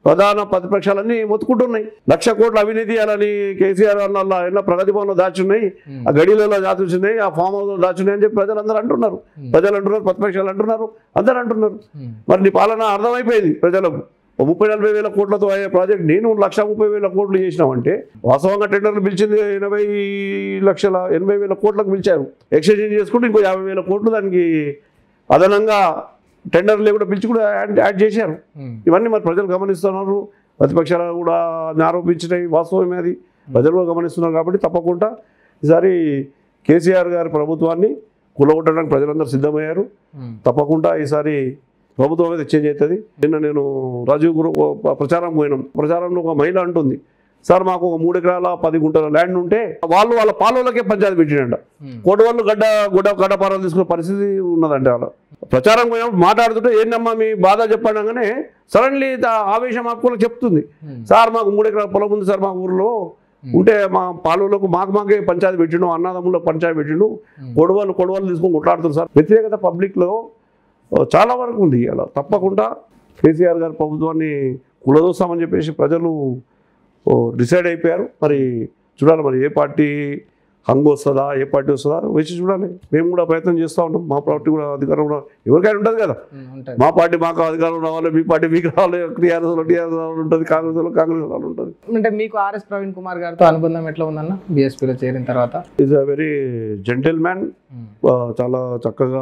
ప్రధాన ప్రతిపక్షాలన్నీ మొత్తుకుంటున్నాయి లక్ష కోట్ల అవినీతి చేయాలని కేసీఆర్ అన్న ఎన్నో ప్రగతి భవన్లో దాచున్నాయి ఆ గడిలలో దాచున్నాయి ఆ ఫామ్ హౌస్లో దాచున్నాయి అని చెప్పి ప్రజలందరూ అంటున్నారు ప్రజలు అంటున్నారు ప్రతిపక్షాలు అంటున్నారు అందరూ అంటున్నారు మరి నీ పాలన అర్థమైపోయింది ప్రజలకు ఓ ముప్పై నలభై వేల కోట్లతో అయ్యే ప్రాజెక్ట్ నేను లక్ష ముప్పై వేల కోట్లు చేసినామంటే వాస్తవంగా టెండర్లు పిలిచింది ఎనభై లక్షల ఎనభై వేల కోట్లకు పిలిచారు ఎక్స్చేంజ్ చేసుకుంటే ఇంకో యాభై వేల కోట్లు దానికి అదనంగా టెండర్లు కూడా పిలిచి కూడా యాడ్ యాడ్ చేశారు ఇవన్నీ మరి ప్రజలు గమనిస్తున్నారు ప్రతిపక్షాలు కూడా ఆరోపించినాయి వాస్తవమే అది ప్రజలు కూడా గమనిస్తున్నారు కాబట్టి తప్పకుండా ఈసారి కేసీఆర్ గారి ప్రభుత్వాన్ని కూలగొట్టడానికి ప్రజలందరూ సిద్ధమయ్యారు తప్పకుండా ఈసారి ప్రభుత్వం అయితే చేంజ్ అవుతుంది నిన్న నేను రాజీవ్ గురు ఓ ప్రచారం పోయినాం ప్రచారంలో ఒక మహిళ అంటుంది సార్ మాకు ఒక మూడు ఎకరాల పది గుంటల ల్యాండ్ ఉంటే వాళ్ళు వాళ్ళ పాలనకే పంచాయతీ పెట్టినంట కోటి వాళ్ళు గడ్డ గుడ్డ గడ్డపారాలు తీసుకునే పరిస్థితి ఉన్నదంటే వాళ్ళ ప్రచారం పోయినప్పుడు మాట్లాడుతుంటే ఏంటమ్మా మీ బాధ చెప్పండగానే సడన్లీ ఆవేశం హక్కులకు చెప్తుంది సార్ మాకు మూడు ఎకరాల పొలం ఉంది సార్ మా ఊర్లో ఉంటే మా పాలకులకు మాకు మాకే పంచాయతీ పెట్టిండు అన్నదమ్ములకు పంచాయతీ పెట్టిండు కొడవలు కొడవలు తీసుకొని కొట్లాడుతున్నారు సార్ వ్యతిరేకత పబ్లిక్లో ఓ, చాలా వరకు ఉంది అలా తప్పకుండా కేసీఆర్ గారి ప్రభుత్వాన్ని కులదోస్తామని చెప్పేసి ప్రజలు ఓ, డిసైడ్ అయిపోయారు మరి చూడాలి మరి ఏ పార్టీ హంగు వస్తుందా ఏ పార్టీ వస్తుందా వచ్చి చూడాలి మేము కూడా ప్రయత్నం చేస్తూ ఉంటాం మా పార్టీ కూడా అధికారం కూడా ఎవరికైనా ఉంటుంది కదా ఉంటుంది మా పార్టీ మాకు అధికారం రావాలి మీ పార్టీ మీకు రావాలి టీఆర్ఎస్ టీఆర్ఎస్ ఉంటుంది కాంగ్రెస్ వాళ్ళు కాంగ్రెస్ వాళ్ళు ఉంటుంది అంటే మీకు ఆర్ఎస్ ప్రవీణ్ కుమార్ గారితో అనుబంధం ఎట్లా ఉందన్న బీఎస్పీలో చేరిన తర్వాత is a very gentleman చాలా చక్కగా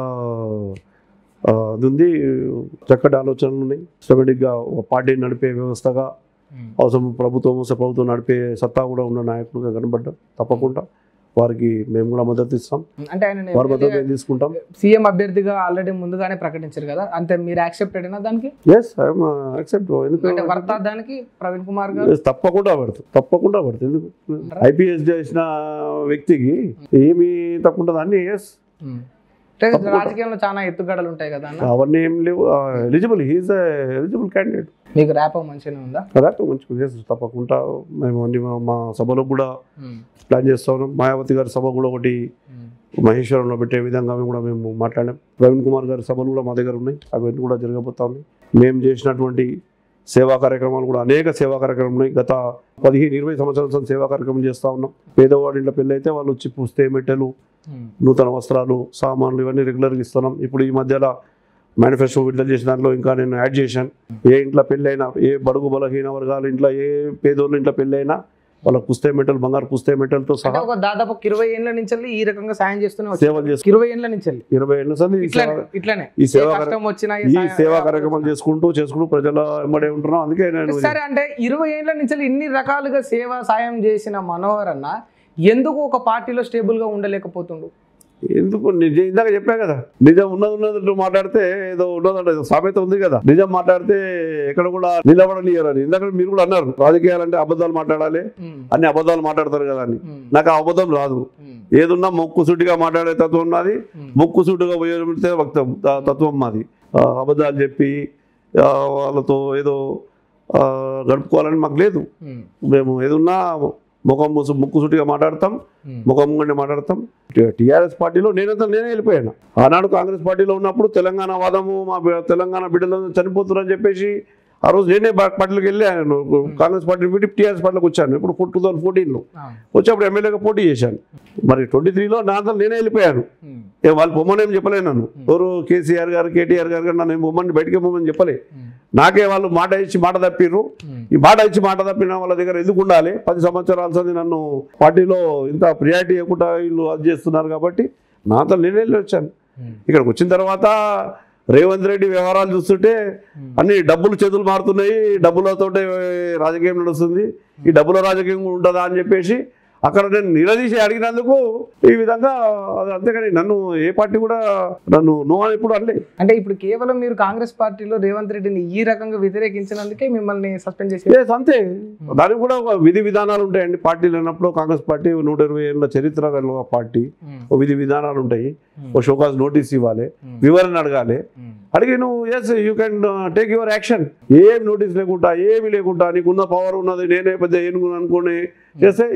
ఆ, అది ఉంది చక్కటి ఆలోచనలు ఉన్నాయి సిస్టమేటిక్గా ఒక పార్టీని నడిపే వ్యవస్థగా అవసరం ప్రభుత్వం వస్తే ప్రభుత్వం నడిపే సత్తా కూడా ఉన్న నాయకులుగా కనబడ్డారు తప్పకుండా వారికి మేము కూడా మద్దతు ఇస్తాం అంటే ఆయన వారి మద్దతు మేము తీసుకుంటాం సీఎం అభ్యర్థిగా ఆల్రెడీ ముందుగానే ప్రకటించారు కదా అంటే మీరు యాక్సెప్టెడ్ అయినా దానికి ఎస్ ఐఎమ్ యాక్సెప్ట్ అంటే ఎందుకంటే వర్తా దానికి ప్రవీణ్ కుమార్ గారు Yes, తప్పకుండా పడుతుంది తప్పకుండా పడుతుంది ఎందుకు ఐపీఎస్ చేసిన వ్యక్తికి ఏమి తక్కువ ఉంటుంది అన్ని ఎస్ ఉమ్. అంటే రాజకీయంలో చాలా ఎత్తుగడలు ఉంటాయి కదా అన్న అవన్నీ ఏం లేవు ఎలిజిబుల్ హీఈస్ ఎలిజిబుల్ క్యాండిడేట్ మీకు ర్యాప్ మంచిగానే ఉందా ర్యాప్ మంచిగా చేస్తాం తప్పకుండా మేము అన్ని మా- మా సభలో కూడా ఉమ్. ప్లాన్ చేస్తా ఉన్నాం మాయావతి గారి సభ కూడా ఒకటి ఉమ్. మహేశ్వరంలో పెట్టే విధంగా మేము కూడా మేము మాట్లాడాం ప్రవీణ్ కుమార్ గారి సభలు కూడా మా దగ్గర ఉన్నాయి అవన్నీ కూడా జరగబోతా ఉన్నాయి మేము చేసినటువంటి సేవా కార్యక్రమాలు కూడా అనేక సేవా కార్యక్రమాలు ఉన్నాయి గత పదిహేను ఇరవై సంవత్సరాల నుంచి సేవా కార్యక్రమం చేస్తా ఉన్నాం పేదవాడి ఇంట్లో పెళ్ళి అయితే వాళ్ళు వచ్చి పుస్తే మెట్టెలు ఉమ్. నూతన వస్త్రాలు సామాన్లు ఇవన్నీ రెగ్యులర్గా ఇస్తున్నాం ఇప్పుడు ఈ మధ్యలో మేనిఫెస్టో విడుదల చేసిన దాంట్లో ఇంకా నేను యాడ్ చేశాను ఏ ఇంట్లో పెళ్ళైనా ఏ బడుగు బలహీన వర్గాల ఇంట్లో ఏ పేదోళ్ళ ఇంట్లో పెళ్ళైనా వాళ్ళ పుస్తే మెట్టలు బంగారు పుస్తే మెట్టలతో అంటే సహా ఒక దాదాపు ఒక ఇరవై ఏళ్ళ నుంచి వెళ్ళి ఈ రకంగా సాయం చేస్తూనే వచ్చారు. సేవలు చేస్తూ ఇరవై ఏళ్ళ నుంచి వెళ్ళి ఇరవై ఏళ్ళ సంది ఈ ఇట్లానే సేవ- ఇట్లానే ఈ ఏ సేవా కష్టం వచ్చినా ఏ ఈ సాయం- సేవా కార్యక్రమాలు చేసుకుంటూ చేసుకుంటూ ప్రజల వెంబడే ఉంటున్నాం అందుకే నేను సరే అంటే ఇరవై ఏళ్ళ నుంచి ఇన్ని రకాలుగా సేవ సాయం చేసిన మనోహర్ అన్న ఎందుకు ఒక పార్టీలో స్టేబుల్ గా ఉండలేకపోతుండు ఎందుకు నిజం ఇందాక చెప్పా కదా నిజం ఉన్నది ఉన్నదంటూ మాట్లాడితే ఏదో ఉన్నదంటే ఏదో సామెత ఉంది కదా నిజం మాట్లాడితే ఎక్కడ కూడా నిలబడనియరు అని ఇందాక మీరు కూడా అన్నారు రాజకీయాలంటే అబద్ధాలు మాట్లాడాలి ఉమ్. అన్ని అబద్ధాలు మాట్లాడతారు కదా అని ఉమ్. నాకు ఆ అబద్ధం రాదు ఉమ్. ఏదున్నా మొక్కు సూటిగా మాట్లాడే తత్వం నాది ఉమ్. మొక్కు సూటిగా పోయే వక్తం త- తత్వం మాది ఆ, అబద్ధాలు చెప్పి ఆ, వాళ్ళతో ఏదో ఆ, గడుపుకోవాలని మాకు లేదు ఉమ్. మేము ఏదున్నా ముఖం ముసు ముక్కు సూటిగా మాట్లాడతాం ఉమ్. ముఖం ముంగండి మాట్లాడతాం టీఆర్ఎస్ పార్టీలో నేనంతా నేనే వెళ్ళిపోయాను ఆనాడు కాంగ్రెస్ పార్టీలో ఉన్నప్పుడు తెలంగాణ వాదము మా బి- తెలంగాణ బిడ్డలు చనిపోతున్నారని చెప్పేసి ఆ రోజు నేనే బా- పార్టీలోకి వెళ్ళాను కాంగ్రెస్ పార్టీ పెట్టి టీఆర్ఎస్ పార్టీలోకి వచ్చాను ఇప్పుడు టూ థౌసండ్ ఫోర్టీన్లో ఆ. వచ్చేప్పుడు ఎమ్మెల్యేగా పోటీ చేశాను మరి ట్వంటీ త్రీలో నా అంతా నేనే వెళ్ళిపోయాను ఉమ్. ఏ వాళ్ళు పొమ్మనేం చెప్పలేదు నన్ను ఎవరు కేసీఆర్ గారు కేటీఆర్ గారు కానీ నన్ను పొమ్మని బయటికి పొమ్మని చెప్పలే ఉమ్. నాకే వాళ్ళు మాట ఇచ్చి మాట తప్పిర్రు ఉమ్. ఈ మాట ఇచ్చి మాట తప్పిన వాళ్ళ దగ్గర ఎందుకు ఉండాలి పది సంవత్సరాల సంది నన్ను పార్టీలో ఇంత ప్రియారిటీ ఇవ్వకుండా వీళ్ళు అది చేస్తున్నారు కాబట్టి నాతో నేను వెళ్ళి వచ్చాను ఉమ్. ఇక్కడికి వచ్చిన తర్వాత రేవంత్ రెడ్డి వ్యవహారాలు చూస్తుంటే అన్ని డబ్బులు చేతులు మారుతున్నాయి డబ్బులతోటే రాజకీయం నడుస్తుంది ఈ డబ్బుల రాజకీయం ఉంటుందా అని చెప్పేసి అక్కడ నేను నిలదీసి అడిగినందుకు ఈ విధంగా అది అంతేగాని నన్ను ఏ పార్టీ కూడా నన్ను నో అని ఎప్పుడు అనలే అంటే ఇప్పుడు కేవలం మీరు కాంగ్రెస్ పార్టీలో రేవంత్ రెడ్డిని ఈ రకంగా వ్యతిరేకించినందుకే మిమ్మల్ని సస్పెండ్ చేసి ఎస్ అంతే దానికి కూడా ఒక విధి విధానాలు ఉంటాయండి పార్టీలు అన్నప్పుడు కాంగ్రెస్ పార్టీ నూట ఇరవై ఏళ్ళ చరిత్ర గల పార్టీ ఓ విధి విధానాలు ఉంటాయి ఓ షోకాజ్ నోటీస్ ఇవ్వాలి వివరణ అడగాలి అడిగి నువ్వు yes you can take your action ఏం నోటీస్ లేకుండా ఏమి లేకుండా నీకున్న పవర్ ఉన్నది నేనే పెద్ద ఏనుగు అనుకుని చేస్తే ఇలా నీకు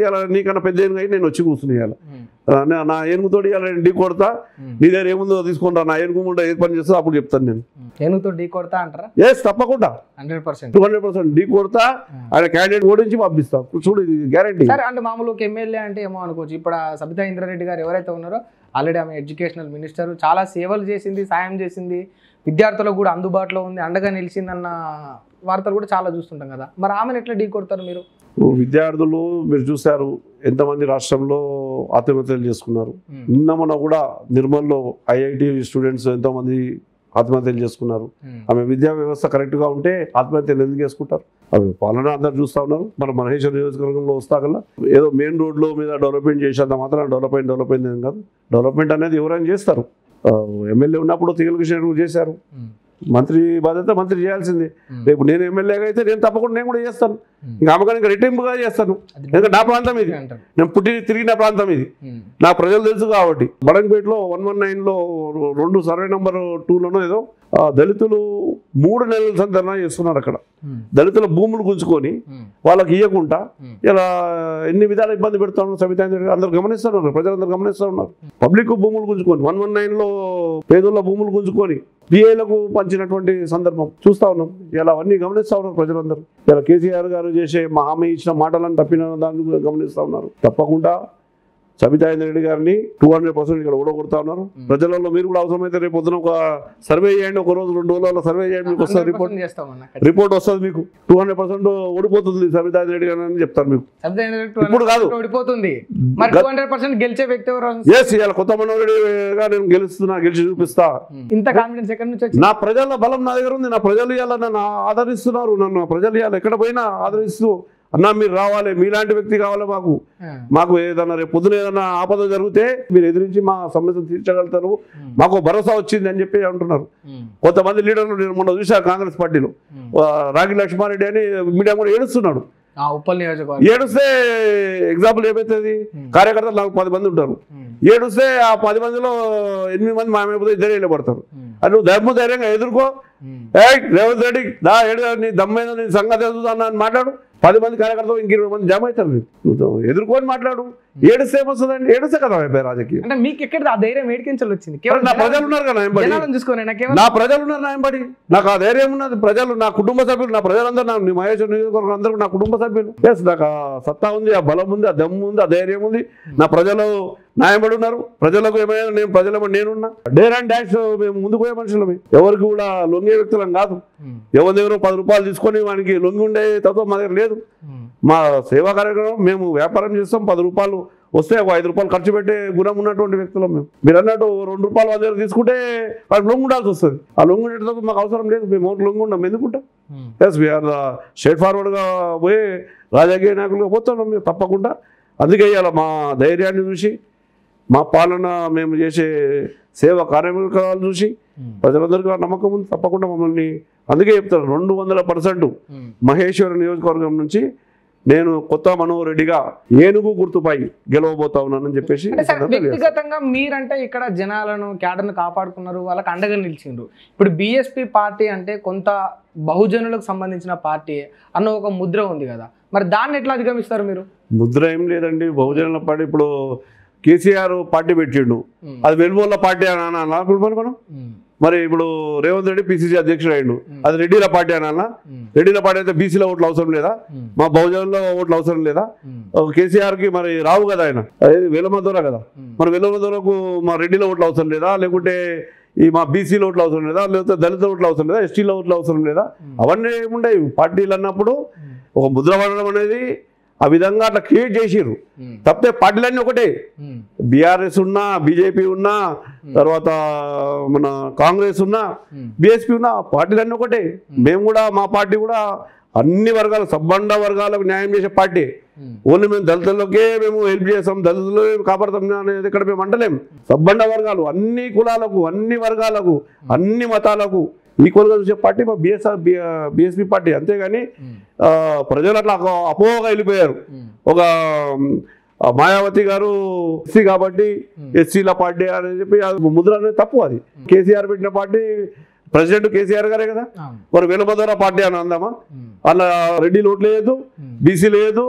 నీకన్నా పెద్ద ఏనుగు అయి నేను వచ్చి కూర్చునేయాలి ఉమ్, నా ఏనుగుతోటి ఇవాళ నేను ఢీ కొడతా ఉమ్, నీ దగ్గర ఏముందో తీసుకుంటా నా ఏనుగు ముందు ఏది పని చేస్తా అప్పుడు చెప్తాను నేను ఉమ్. ఏనుగుతో ఢీ కొడతా అంటారా ఎస్ తప్పకుండా hundred percent two hundred percent ఢీ కొడతా ఆయన క్యాండిడేట్ ఓడించి పంపిస్తా చూడు ఇది గ్యారంటీ సరే అంటే మామూలుగా ఎమ్మెల్యే అంటే ఏమో అనుకోవచ్చు ఇప్పుడు ఆ సబితా ఇంద్రారెడ్డి గారు ఎవరైతే ఉన్నారో ఆల్రెడీ ఆమె ఎడ్యుకేషనల్ మినిస్టర్ చాలా సేవలు చేసింది సాయం చేసింది విద్యార్థులకు కూడా అందుబాటులో ఉంది అండగా నిలిచిందన్న వార్తలు కూడా చాలా చూస్తుంటాం కదా మరి ఆమెను ఎట్లా ఢీ కొడతారు మీరు విద్యార్థులు మీరు చూశారు ఎంతమంది రాష్ట్రంలో ఆత్మహత్యలు చేసుకున్నారు ఉమ్, నిన్న మొన్న కూడా నిర్మల్లో ఐఐటి స్టూడెంట్స్ ఎంతోమంది ఆత్మహత్యలు చేసుకున్నారు ఉమ్, ఆమె విద్యా వ్యవస్థ కరెక్ట్గా ఉంటే ఆత్మహత్యలు ఎందుకు చేసుకుంటారు అవి పాలన అందరు చూస్తూ ఉన్నారు మన మహేశ్వర నియోజకవర్గంలో వస్తా కల్లా ఏదో మెయిన్ రోడ్లో మీద డెవలప్మెంట్ చేసేంత మాత్రం డెవలప్మెంట్ డెవలప్మెంట్ ఏం కాదు డెవలప్మెంట్ అనేది ఎవరైనా చేస్తారు ఆ, ఎమ్మెల్యే ఉన్నప్పుడు తిగల కృష్ణ గారు చేశారు ఉమ్, మంత్రి బాధ్యత మంత్రి చేయాల్సిందే ఉమ్. రేపు నేను ఎమ్మెల్యేగా అయితే నేను తప్పకుండా నేను కూడా చేస్తాను ఉమ్. ఇంకా ఆమె ఇంకా రెట్టింపుగా చేస్తాను అది ఎందుకంటే నా ప్రాంతం ఇది అంటారు నేను పుట్టి తిరిగిన ప్రాంతం ఇది ఉమ్, నా ప్రజలు తెలుసు కాబట్టి బడంపేటలో వన్ వన్ నైన్లో రెండు సర్వే నెంబర్ టూలోనో ఏదో ఆ, దళితులు మూడు నెలల సంధర్నా చేస్తున్నారు అక్కడ ఉమ్, దళితుల భూములు గుంజుకొని ఉమ్, వాళ్ళకి ఇవ్వకుండా ఉమ్. ఇలా ఎన్ని విధాలు ఇబ్బంది పెడతాను సవితా ఇంద్రారెడ్డి అందరు గమనిస్తున్నారు ప్రజలందరూ గమనిస్తూ ఉన్నారు పబ్లిక్ భూములు గుంజుకొని వన్ వన్ నైన్లో పేదోళ్ళ భూములు గుంజుకొని పిఏలకు పంచినటువంటి సందర్భం చూస్తా ఉన్నాం ఇలా అవన్నీ గమనిస్తా ఉన్నారు ప్రజలందరూ ఇలా కేసీఆర్ గారు చేసే మా హామీ ఇచ్చిన మాటలను తప్పిన దాన్ని కూడా గమనిస్తా ఉన్నారు తప్పకుండా సబితా రెడ్డి గారిని టూ హండ్రెడ్ పర్సెంట్ ఇక్కడ ఓడగొడతా ఉన్నారు ప్రజలలో మీరు కూడా అవసరమైతే రేపు పొద్దున ఒక సర్వే చేయండి ఒక రోజు రెండు రోజులలో సర్వే చేయండి మీకు వస్తుంది రిపోర్ట్ 100% చేస్తామన్న రిపోర్ట్ వస్తుంది మీకు టూ హండ్రెడ్ పర్సెంట్ ఓడిపోతుంది సబితా రెడ్డి గారు అని చెప్తారు మీకు సబితా ఇంద్రారెడ్డి ఇప్పుడు కాదు. ఓడిపోతుంది మరి టూ హండ్రెడ్ పర్సెంట్ గెలిచే వ్యక్తి ఎవరు ఎస్ ఇవాళ కొత్త మనోడిగా నేను గెలుస్తున్నా గెలిచి చూపిస్తా ఇంత కాన్ఫిడెన్స్ ఎక్కడి నుంచి వచ్చింది నా ప్రజల బలం నా దగ్గర ఉంది నా ప్రజలు ఇవాళ నన్ను ఆదరిస్తున్నారు నన్ను ప్రజలు ఇవాళ ఎక్కడ పోయినా ఆదరిస్తూ అన్నా మీరు రావాలి మీలాంటి వ్యక్తి కావాలి మాకు ఆ, మాకు ఏదన్నా రేపు పొద్దున ఏదన్నా ఆపద జరిగితే మీరు ఎదిరించి మా సమస్యను తీర్చగలుగుతారు ఉమ్, మాకు భరోసా వచ్చింది అని చెప్పి అంటున్నారు ఉమ్, కొంతమంది లీడర్లు నేను మొన్న చూసా కాంగ్రెస్ పార్టీలో ఉమ్. ఆ, రాగి లక్ష్మారెడ్డి అని మీడియా కూడా ఏడుస్తున్నాడు ఆ ఉప్పల్ నియోజకవర్గం ఏడుస్తే ఎగ్జాంపుల్ ఏమైతుంది కార్యకర్తలు నాకు పది మంది ఉంటారు ఉమ్, ఏడుస్తే ఆ పది మందిలో ఎనిమిది మంది మా మీద ఇద్దరు వెళ్ళబడతారు ఉమ్, అది నువ్వు ధర్మ ధైర్యంగా ఎదుర్కో ఉమ్, ఏయ్ రేవంత్ రెడ్డి దా ఏడు నీ దమ్మైన నీ సంగతి ఎదుగుతాను అని మాట్లాడు పది మంది కార్యకర్తలు ఇంక ఇరవై మంది జమ అవుతారు నీకు. నువ్వు ఎదుర్కొని మాట్లాడు ఏడుస్తే ఏమొస్తుందండి ఏడుస్తే కదా అయిపోయి రాజకీయం అంటే మీకు ఎక్కడ ఆ ధైర్యం ఏడికించాలి వచ్చింది మరి కేవలం నా జనాలను- ప్రజలు ఉన్నారు కదా ఎంబడి జనాలను చూసుకోనే నా కేవలం నా ప్రజలు ఉన్నారు నా ఎంబడి నాకు ఆ ధైర్యం ఉన్నది ప్రజలు నా కుటుంబ సభ్యులు నా ప్రజలందరూ నా నీ మహేశ్వర నియోజకవర్గం అందరూ నా కుటుంబ సభ్యులు ఎస్ నాకు ఆ సత్తా ఉంది ఆ బలం ఉంది ఆ దమ్ము ఉంది ఆ ధైర్యం ఉంది నా ప్రజలు న్యాయపడి ఉన్నారు ప్రజలకు ఏమైనా నేను ప్రజల నేనున్నా డేర్ అండ్ డాష్ మేము ముందుకు పోయే మనుషులమే ఎవరికి కూడా లొంగే వ్యక్తులం కాదు ఉమ్, ఎవరి దగ్గర పది రూపాయలు తీసుకొని వానికి లొంగి ఉండే తత్వం మా దగ్గర లేదు ఉమ్, మా సేవా కార్యక్రమం మేము వ్యాపారం చేస్తాం పది రూపాయలు వస్తే ఒక ఐదు రూపాయలు ఖర్చు పెట్టే గుణం ఉన్నటువంటి వ్యక్తులం మేము మీరు అన్నట్టు రెండు రూపాయలు వాళ్ళ దగ్గర తీసుకుంటే వాడు లొంగు ఉండాల్సి వస్తుంది ఆ లొంగు ఉండేటప్పుడు మాకు అవసరం లేదు మేము ఎవరు లొంగు ఉన్నాం ఎందుకుంటాం ఉమ్, ఎస్ వీఆర్ స్ట్రేట్ ఫార్వర్డ్గా పోయి రాజకీయ నాయకులుగా పోతున్నాం మేము తప్పకుండా అందుకే ఇవాళ మా ధైర్యాన్ని చూసి మా పాలన మేము చేసే సేవ కార్యక్రమాలు చూసి ఉమ్, ప్రజలందరికీ ఆ నమ్మకం ఉంది తప్పకుండా మమ్మల్ని అందుకే చెప్తాను రెండు వందల పర్సెంట్ ఉమ్. మహేశ్వర నియోజకవర్గం నుంచి నేను కొత్త మనోహర్ రెడ్డిగా ఏనుగు గుర్తుపై గెలవబోతా ఉన్నానని చెప్పేసి అంటే సార్ ఈ సందర్భంగా తెలియజేస్తాను. వ్యక్తిగతంగా మీరంటే ఇక్కడ జనాలను క్యాడర్ను కాపాడుకున్నారు వాళ్ళకి అండగా నిలిచిండ్రు ఇప్పుడు బీఎస్పీ పార్టీ అంటే కొంత బహుజనులకు సంబంధించిన పార్టీ అన్న ఒక ముద్ర ఉంది కదా మరి దాన్ని ఎట్లా అధిగమిస్తారు మీరు ముద్ర ఏం లేదండి బహుజనుల పార్టీ ఇప్పుడు కేసీఆర్ పార్టీ పెట్టిండు ఉమ్, అది వెలుమూల పార్టీ అని అనాలా ఇప్పుడు మరి మనం ఉమ్, మరి ఇప్పుడు రేవంత్ రెడ్డి పిసిసి అధ్యక్షుడు అయ్యిండు ఉమ్. అది రెడ్డిల పార్టీ అనాలా ఉమ్, రెడ్డిల పార్టీ అయితే బీసీలో ఓట్లు అవసరం లేదా ఉమ్, మా బహుజనుల్లో ఓట్లు అవసరం లేదా ఉమ్, కేసీఆర్ కి మరి రావు కదా ఆయన అదేది వెలమ దూర కదా ఉమ్, మరి వెలమ దూరకు మా రెడ్డిలో ఓట్లు అవసరం లేదా లేకుంటే ఈ మా బీసీలో ఓట్లు అవసరం లేదా లేకపోతే దళిత ఓట్లు అవసరం లేదా ఎస్టీలో ఓట్లు అవసరం లేదా అవన్నీ ఏముండయి పార్టీలు అన్నప్పుడు ఉమ్, ఒక ముద్ర పడడం అనేది ఆ విధంగా అట్లా క్రియేట్ చేసిర్రు ఉమ్, తప్పితే పార్టీలన్నీ ఒకటే ఉమ్, బీఆర్ఎస్ ఉన్నా బీజేపీ ఉన్నా తర్వాత మన కాంగ్రెస్ ఉన్నా ఉమ్, బీఎస్పీ ఉన్నా పార్టీలన్నీ ఒకటే మేము కూడా మా పార్టీ కూడా అన్ని వర్గాలు సబ్బండ వర్గాలకు న్యాయం చేసే పార్టీ ఉమ్, ఓన్లీ మేము దళితులకే మేము హెల్ప్ చేస్తాం దళితులు కాపాడతాం అనేది ఇక్కడ మేము అంటలేం సబ్బండ వర్గాలు అన్ని కులాలకు అన్ని వర్గాలకు అన్ని మతాలకు ఈక్వల్గా చూసే పార్టీ మా బిఎస్ఆర్ బిఎస్పీ పార్టీ అంతేగాని ఉమ్, ఆ, ప్రజలు అట్లా ఒక అపోహగా వెళ్ళిపోయారు ఉమ్, ఒక మ్, ఆ మాయావతి గారు ఎస్సీ కాబట్టి Hmm. ఎస్సీల పార్టీ అని చెప్పి అది ముద్ర అనేది తప్పు అది కేసీఆర్ పెట్టిన పార్టీ ప్రెసిడెంట్ కేసీఆర్ గారే కదా అవును, మరి వెలుమదోర పార్టీ అని అందామా ఉమ్, అలా రెడ్డి ఓట్లు లేదు ఉమ్, బీసీ లేదు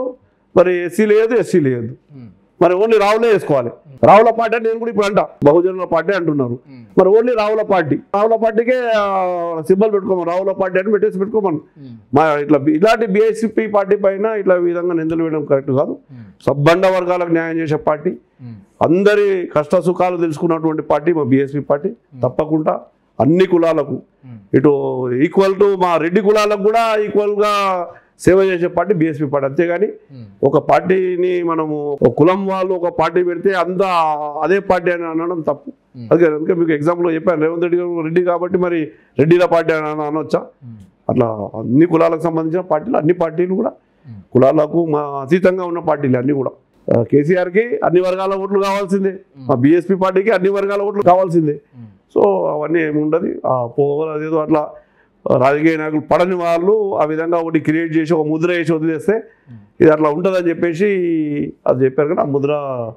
మరి ఎస్సీ లేదు ఎస్సీ లేదు ఉమ్, మరి ఓన్లీ రావులే వేసుకోవాలి రావుల పార్టీ అంటే నేను కూడా ఇప్పుడు అంటా బహుజనుల పార్టీ అంటున్నారు ఉమ్, మరి ఓన్లీ రావుల పార్టీ రావుల పార్టీకే సింబల్ పెట్టుకోమని రావుల పార్టీ అని పెట్టేసి పెట్టుకోమని ఉమ్, మా ఇట్లా బి- ఇలాంటి బీఎస్పీ పార్టీ పైన ఇట్లా ఈ విధంగా నిందలు వేయడం కరెక్ట్ కాదు ఉమ్, సబ్బండ వర్గాలకు న్యాయం చేసే పార్టీ ఉమ్, అందరి కష్ట సుఖాలు తెలుసుకున్నటువంటి పార్టీ మా బీఎస్పీ పార్టీ తప్పకుండా అన్ని కులాలకు ఉమ్, ఇటు ఈక్వల్ టు మా రెడ్డి కులాలకు కూడా ఈక్వల్గా సేవ చేసే పార్టీ బీఎస్పీ పార్టీ అంతేగాని ఉమ్, ఒక పార్టీని మనము ఒక కులం వాళ్ళు ఒక పార్టీ పెడితే అంతా అదే పార్టీ అని అనడం తప్పు Hmm. అందుకే అందుకే మీకు ఎగ్జాంపుల్ చెప్పాను రేవంత్ రెడ్డి గారు రెడ్డి కాబట్టి మరి రెడ్డిల పార్టీ అని అన- అనొచ్చా ఉమ్, అట్లా అన్ని కులాలకు సంబంధించిన పార్టీలు అన్ని పార్టీలు కూడా Hmm. కులాలకు మా అతీతంగా ఉన్న పార్టీలు అన్ని కూడా ఆ, కేసీఆర్కి అన్ని వర్గాల ఓట్లు కావాల్సిందే మా బీఎస్పీ పార్టీకి అన్ని వర్గాల ఓట్లు కావాల్సిందే ఉమ్, సో అవన్నీ ఏమి ఉండదు ఆ పోగల అదేదో అట్లా రాజకీయ నాయకులు పడని వాళ్ళు ఆ విధంగా ఒకటి క్రియేట్ చేసి ఒక ముద్ర వేసి వదిలేస్తే ఇది అట్లా ఉంటుందని చెప్పేసి అది చెప్పారు కానీ ఆ ముద్ర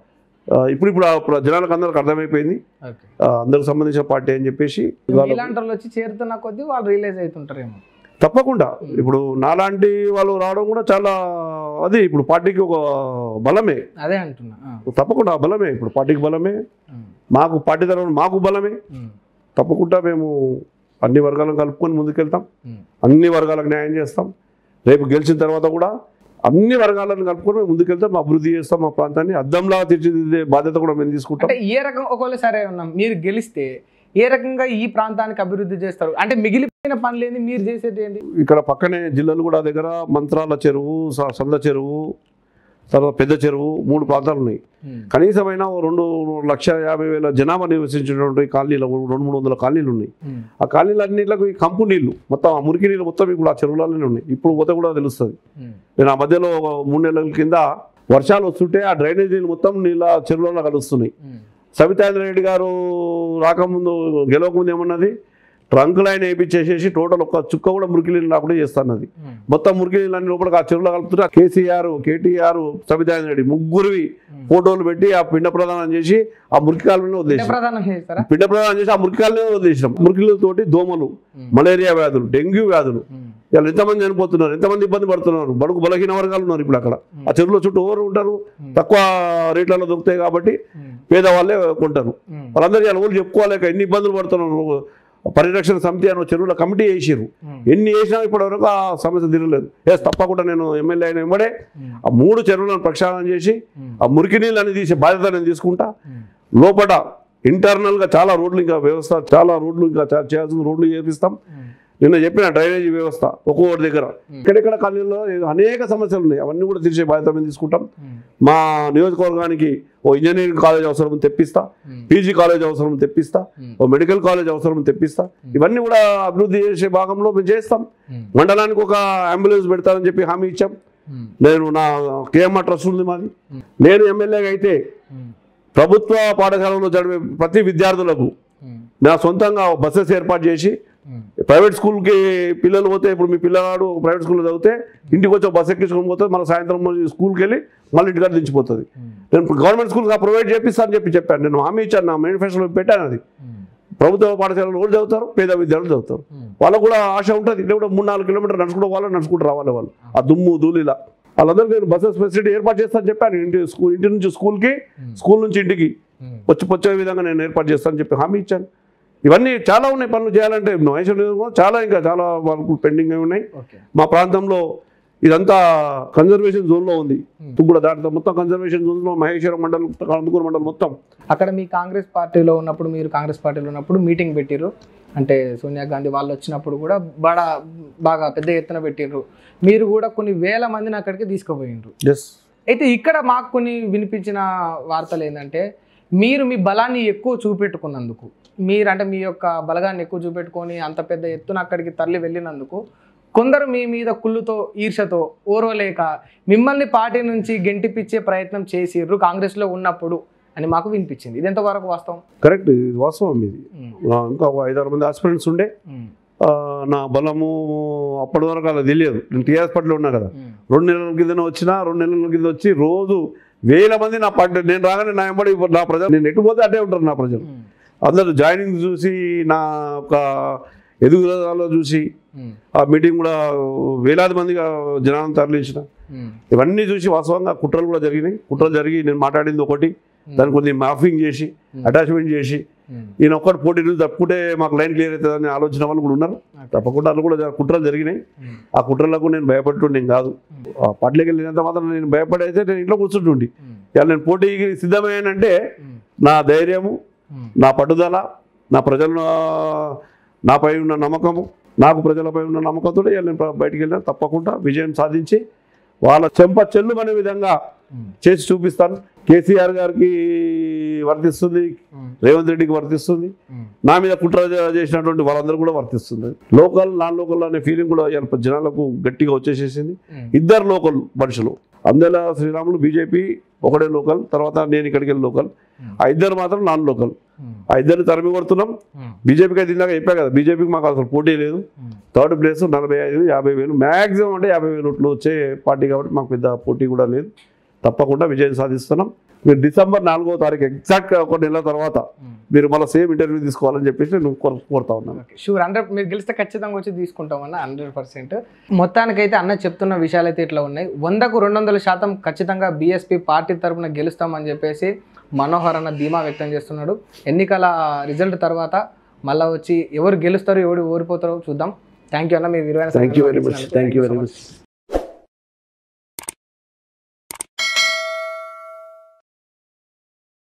ఆ, ఇప్పుడు ఇప్పుడు ఆ ప్ర- జనాలకు అందరికి అర్థమైపోయింది ఓకే ఆ, అందరికి సంబంధించిన పార్టీ అని చెప్పేసి ఇవాళ ఇలాంటి వాళ్ళు వచ్చి చేరుతున్న కొద్దీ వాళ్ళు రియలైజ్ అవుతుంటారేమో తప్పకుండా ఇప్పుడు నాలాంటి వాళ్ళు రావడం కూడా చాలా అది ఇప్పుడు పార్టీకి ఒక బలమే అదే అంటున్నా ఆ, తప్పకుండా ఆ బలమే ఇప్పుడు పార్టీకి బలమే ఉమ్, మాకు పార్టీ తరఫున మాకు బలమే ఉమ్, తప్పకుండా మేము అన్ని వర్గాలను కలుపుకొని ముందుకెళ్తాం ఉమ్, అన్ని వర్గాలకు న్యాయం చేస్తాం రేపు గెలిచిన తర్వాత కూడా అన్ని వర్గాలను కలుపుకొని మేము ముందుకెళ్తాం అభివృద్ధి చేస్తాం మా ప్రాంతాన్ని అద్దంలా తీర్చిదిద్దే బాధ్యత కూడా మేము తీసుకుంటాం అంటే ఏ రకం ఒకవేళ సరే ఉన్నాం మీరు గెలిస్తే ఏ రకంగా ఈ ప్రాంతానికి అభివృద్ధి చేస్తారు అంటే మిగిలిపోయిన పనులు ఏంది మీరు చేసేది ఏంటి ఇక్కడ పక్కనే జిల్లాలు కూడా దగ్గర మంత్రాల చెరువు స- సంద చెరువు తర్వాత పెద్ద చెరువు మూడు ప్రాంతాలు ఉన్నాయి ఉమ్, కనీసమైన ఓ రెండు లక్ష యాభై వేల జనాభా నివసించినటువంటి కాలనీలు రెండు మూడు వందల కాలనీలు ఉన్నాయి ఉమ్, ఆ కాలనీలన్నింటికి ఈ కంపు నీళ్లు మొత్తం ఆ మురికి నీళ్ళు మొత్తం ఇప్పుడు ఆ చెరువులలోనే ఉన్నాయి ఇప్పుడు పోతే కూడా తెలుస్తుంది ఉమ్, నేను ఆ మధ్యలో ఒక మూడు నెలల కింద వర్షాలు వస్తుంటే ఆ డ్రైనేజ్ నీళ్ళు మొత్తం నీళ్ళ చెరువులలో కలుస్తున్నాయి ఉమ్, సవితాంద్ర రెడ్డి గారు రాకముందు గెలవకముందు ఏమన్నది ట్రంక్ లైన్ వేయించేసేసి టోటల్ ఒక్క చుక్క కూడా మురికి నీళ్ళు రాకుండా చేస్తున్నది ఉమ్, మొత్తం మురికి నీళ్ళు అన్ని లోపలికి ఆ చెరువులో కలుపుతుంటే కేసీఆర్ కేటీఆర్ సవితాంద్ర రెడ్డి ముగ్గురివి ఫోటోలు పెట్టి ఆ పిండ ప్రదానం చేసి ఆ మురికి కాలువలో అంటే వదిలేసాం ప్రధానం చేస్తారా పిండ ప్రదానం చేసి ఆ మురికి కాలువలో వదిలేసినాం మురికిలతోటి దోమలు ఉమ్, మలేరియా వ్యాధులు డెంగ్యూ వ్యాధులు ఉమ్, ఇలా ఎంతమంది చనిపోతున్నారు ఎంతమంది ఇబ్బంది పడుతున్నారు బడుగు బలహీన వర్గాలు ఉన్నారు ఇప్పుడు అక్కడ ఆ చెరువుల చుట్టూ ఎవరు ఉంటారు తక్కువ రేట్లలో దొరుకుతాయి కాబట్టి ఉమ్, పేదవాళ్ళే కొంటారు ఉమ్, వాళ్ళందరూ ఇలా ఊళ్ళు చెప్పుకోలేక ఎన్ని ఇబ్బందులు పడుతున్నారు పరిరక్షణ సమితి అని ఒక చెరువుల కమిటీ వేసారు ఉమ్, ఎన్ని వేసినా ఇప్పటి వరకు ఆ సమస్య తీరలేదు ఎస్ తప్పకుండా నేను ఎమ్మెల్యే అయిన వెంబడే ఉమ్, ఆ మూడు చెరువులను ప్రక్షాళన చేసి ఉమ్, ఆ మురికి నీళ్ళని తీసే బాధ్యత నేను తీసుకుంటా ఉమ్, లోపల ఇంటర్నల్గా చాలా రోడ్లు ఇంకా వ్యవస్థ చాలా రోడ్లు ఇంకా చే- చేయాల్సిన రోడ్లు చేపిస్తాం ఉమ్, నిన్న చెప్పిన డ్రైనేజీ వ్యవస్థ ఒక్కొక్కటి దగ్గర ఇక్కడెక్కడ కాలనీలో అనేక సమస్యలు ఉన్నాయి అవన్నీ కూడా తీర్చే బాధ్యత మేము తీసుకుంటాం ఉమ్, మా నియోజకవర్గానికి ఓ ఇంజనీరింగ్ కాలేజ్ అవసరం తెప్పిస్తా ఉమ్, పీజీ కాలేజ్ అవసరం తెప్పిస్తా ఉమ్, ఓ మెడికల్ కాలేజ్ అవసరం తెప్పిస్తా ఇవన్నీ కూడా అభివృద్ధి చేసే భాగంలో మేము చేస్తాం ఉమ్, మండలానికి ఒక అంబులెన్స్ పెడతానని చెప్పి హామీ ఇచ్చాం ఉమ్, నేను నా కేఎంఆర్ ట్రస్ట్ ఉంది మాది నేను ఎమ్మెల్యేగా అయితే ఉమ్, ప్రభుత్వ పాఠశాలలో చదివే ప్రతి విద్యార్థులకు ఉమ్, నా సొంతంగా బస్సెస్ ఏర్పాటు చేసి ఉమ్, ప్రైవేట్ స్కూల్కి పిల్లలు పోతే ఇప్పుడు మీ పిల్లవాడు ప్రైవేట్ స్కూల్లో చదివితే ఇంటికి వచ్చి ఒక బస్ ఎక్కించుకొని పోతే మళ్ళీ సాయంత్రం మళ్ళీ స్కూల్కి వెళ్ళి మళ్ళీ ఇంటికాడ దించిపోతుంది ఉమ్, నేను ఇప్పుడు గవర్నమెంట్ స్కూల్గా ప్రొవైడ్ చేపిస్తానని చెప్పి చెప్పాను నేను హామీ ఇచ్చాను నా మేనిఫెస్టోలో పెట్టాను అది ఉమ్, ప్రభుత్వ పాఠశాలలో కూడా చదువుతారు పేద విద్యార్థులు చదువుతారు ఉమ్, వాళ్ళకు కూడా ఆశ ఉంటుంది ఇలా కూడా మూడు నాలుగు కిలోమీటర్లు నడుచుకుంటూ వాళ్ళు నడుచుకుంటూ రావాలి వాళ్ళు ఆ దుమ్ము ధూళిలా వాళ్ళందరూ నేను బస్సెస్ ఫెసిలిటీ ఏర్పాటు చేస్తానని చెప్పాను ఇంటి స్కూల్ ఇంటి నుంచి స్కూల్కి స్కూల్ నుంచి ఇంటికి ఉమ్, వచ్చి వచ్చే విధంగా నేను ఏర్పాటు చేస్తానని చెప్పి హామీ ఇచ్చాను ఇవన్నీ చాలా ఉన్నాయి పనులు చేయాలంటే మహేశ్వర నియోజకవర్గంలో చాలా ఇంకా చాలా వర్కులు పెండింగ్ అయి ఉన్నాయి ఓకే మా ప్రాంతంలో ఇదంతా కన్జర్వేషన్ జోన్లో ఉంది Hmm. తుగ్గుడ దాటితో మొత్తం కన్జర్వేషన్ జోన్లో మహేశ్వరం మండలం కందుకూరు మండలం మొత్తం అక్కడ మీ కాంగ్రెస్ పార్టీలో ఉన్నప్పుడు మీరు కాంగ్రెస్ పార్టీలో ఉన్నప్పుడు మీటింగ్ పెట్టిర్రు అంటే సోనియా గాంధీ వాళ్ళు వచ్చినప్పుడు కూడా బడా బాగా పెద్ద ఎత్తున పెట్టిర్రు మీరు కూడా కొన్ని వేల మందిని అక్కడికి తీసుకుపోయిండ్రు ఎస్ అయితే ఇక్కడ మాకు కొన్ని వినిపించిన వార్తలు ఏంటంటే మీరు మీ బలాన్ని ఎక్కువ చూపెట్టుకున్నందుకు మీరు అంటే మీ యొక్క బలగాన్ని ఎక్కువ చూపెట్టుకొని అంత పెద్ద ఎత్తున అక్కడికి తరలి వెళ్ళినందుకు కొందరు మీ మీద కుళ్ళుతో ఈర్షతో ఓర్వలేక మిమ్మల్ని పార్టీ నుంచి గెంటిపిచ్చే ప్రయత్నం చేసిర్రు కాంగ్రెస్లో ఉన్నప్పుడు అని మాకు వినిపించింది ఇది ఎంతవరకు వాస్తవం కరెక్ట్ ఇది వాస్తవం ఇది ఆ, ఇంకా ఒక ఐదారు మంది ఆస్పిరెంట్స్ ఉండే ఆ, నా బలము అప్పటి వరకు అలా తెలియదు నేను టీఆర్ఎస్ పార్టీలో ఉన్నా కదా రెండు నెలల కింద వచ్చినా రెండు నెలల కింద వచ్చి రోజు వేల మంది నా పార్టీ నేను రాగానే నా ఎంబడి నా ప్రజలు నేను ఎటు పోతే అటే ఉంటారు నా ప్రజలు అందరూ జాయినింగ్ చూసి నా ఒక ఎదుగుదలలో చూసి ఉమ్, ఆ మీటింగ్ కూడా వేలాది మందిగా జనాలను తరలించిన ఉమ్, ఇవన్నీ చూసి వాస్తవంగా కుట్రలు కూడా జరిగినాయి కుట్రలు జరిగి నేను మాట్లాడింది ఒకటి దాన్ని కొన్ని మాఫింగ్ చేసి అటాచ్మెంట్ చేసి ఉమ్, ఈయన ఒక్కటి పోటీ నుంచి తప్పుకుంటే మాకు లైన్ క్లియర్ అవుతుందని ఆలోచన వాళ్ళు కూడా ఉన్నారు తప్పకుండా వాళ్ళు కూడా జర- కుట్రలు జరిగినాయి ఉమ్, ఆ కుట్రలకు నేను భయపడుతుండే కాదు ఆ పార్టీలోకి వెళ్ళినంత మాత్రం నేను భయపడైతే నేను ఇంట్లో కూర్చుంటుండి ఉమ్, ఇవాళ నేను పోటీకి సిద్ధమయ్యానంటే ఉమ్, నా ధైర్యము ఉమ్, నా పట్టుదల నా ప్రజల నాపై ఉన్న నమ్మకము నాకు ప్రజలపై ఉన్న నమ్మకంతో ఇవాళ నేను ప్ర- బయటికి వెళ్ళాను తప్పకుండా విజయం సాధించి వాళ్ళ చెంప చెల్లుమనే విధంగా ఉమ్, చేసి చూపిస్తాను కేసీఆర్ గారికి వర్తిస్తుంది ఉమ్, రేవంత్ రెడ్డికి వర్తిస్తుంది ఉమ్, నా మీద కుట్ర చే- చేసినటువంటి వాళ్ళందరూ కూడా వర్తిస్తుంది లోకల్ నాన్ లోకల్ అనే ఫీలింగ్ కూడా ఇవాళ జనాలకు గట్టిగా వచ్చేసేసింది ఉమ్, ఇద్దరు లోకల్ మనుషులు అందులో శ్రీరాములు బీజేపీ ఒకడే లోకల్ తర్వాత నేను ఇక్కడికి వెళ్ళి లోకల్ ఆ ఇద్దరు మాత్రం నాన్ లోకల్ ఉమ్, ఆ ఇద్దరిని తరిమి కొడుతున్నాం ఉమ్, బీజేపీకి అయితే ఇందాక చెప్పా కదా బీజేపీకి మాకు అసలు పోటీ లేదు ఉమ్, థర్డ్ ప్లేస్ నలభై ఐదు యాభై వేలు మ్యాక్సిమం అంటే యాభై వేలు ఓట్లు వచ్చే పార్టీ కాబట్టి మాకు పెద్ద పోటీ కూడా లేదు తప్పకుండా విజయం సాధిస్తున్నాం మీరు డిసెంబర్ నాలుగో తారీఖు ఎగ్జాక్ట్గా ఒక నెల తర్వాత ఉమ్. మీరు మళ్ళీ సేమ్ ఇంటర్వ్యూ తీసుకోవాలని చెప్పేసి నేను కోర- కోరుతా ఉన్నాను ఓకే షూర్ హండ్రెడ్ మీరు గెలిస్తే ఖచ్చితంగా వచ్చి తీసుకుంటామన్న హండ్రెడ్ పర్సెంట్ మొత్తానికైతే అన్న చెప్తున్న విషయాలు అయితే ఇట్లా ఉన్నాయి వందకు రెండు వందల శాతం ఖచ్చితంగా బీఎస్పీ పార్టీ తరపున గెలుస్తామని చెప్పేసి మనోహర్ అన్న ధీమా వ్యక్తం చేస్తున్నాడు ఎన్నికల రిజల్ట్ తర్వాత మళ్ళీ వచ్చి ఎవరు గెలుస్తారు ఎవరు ఓడిపోతారో చూద్దాం థ్యాంక్ యూ అన్న మీరు విలువైన థ్యాంక్ యూ సమయం వెరీ మచ్ ఇచ్చినందుకు. Thank you Thank you very so much. Much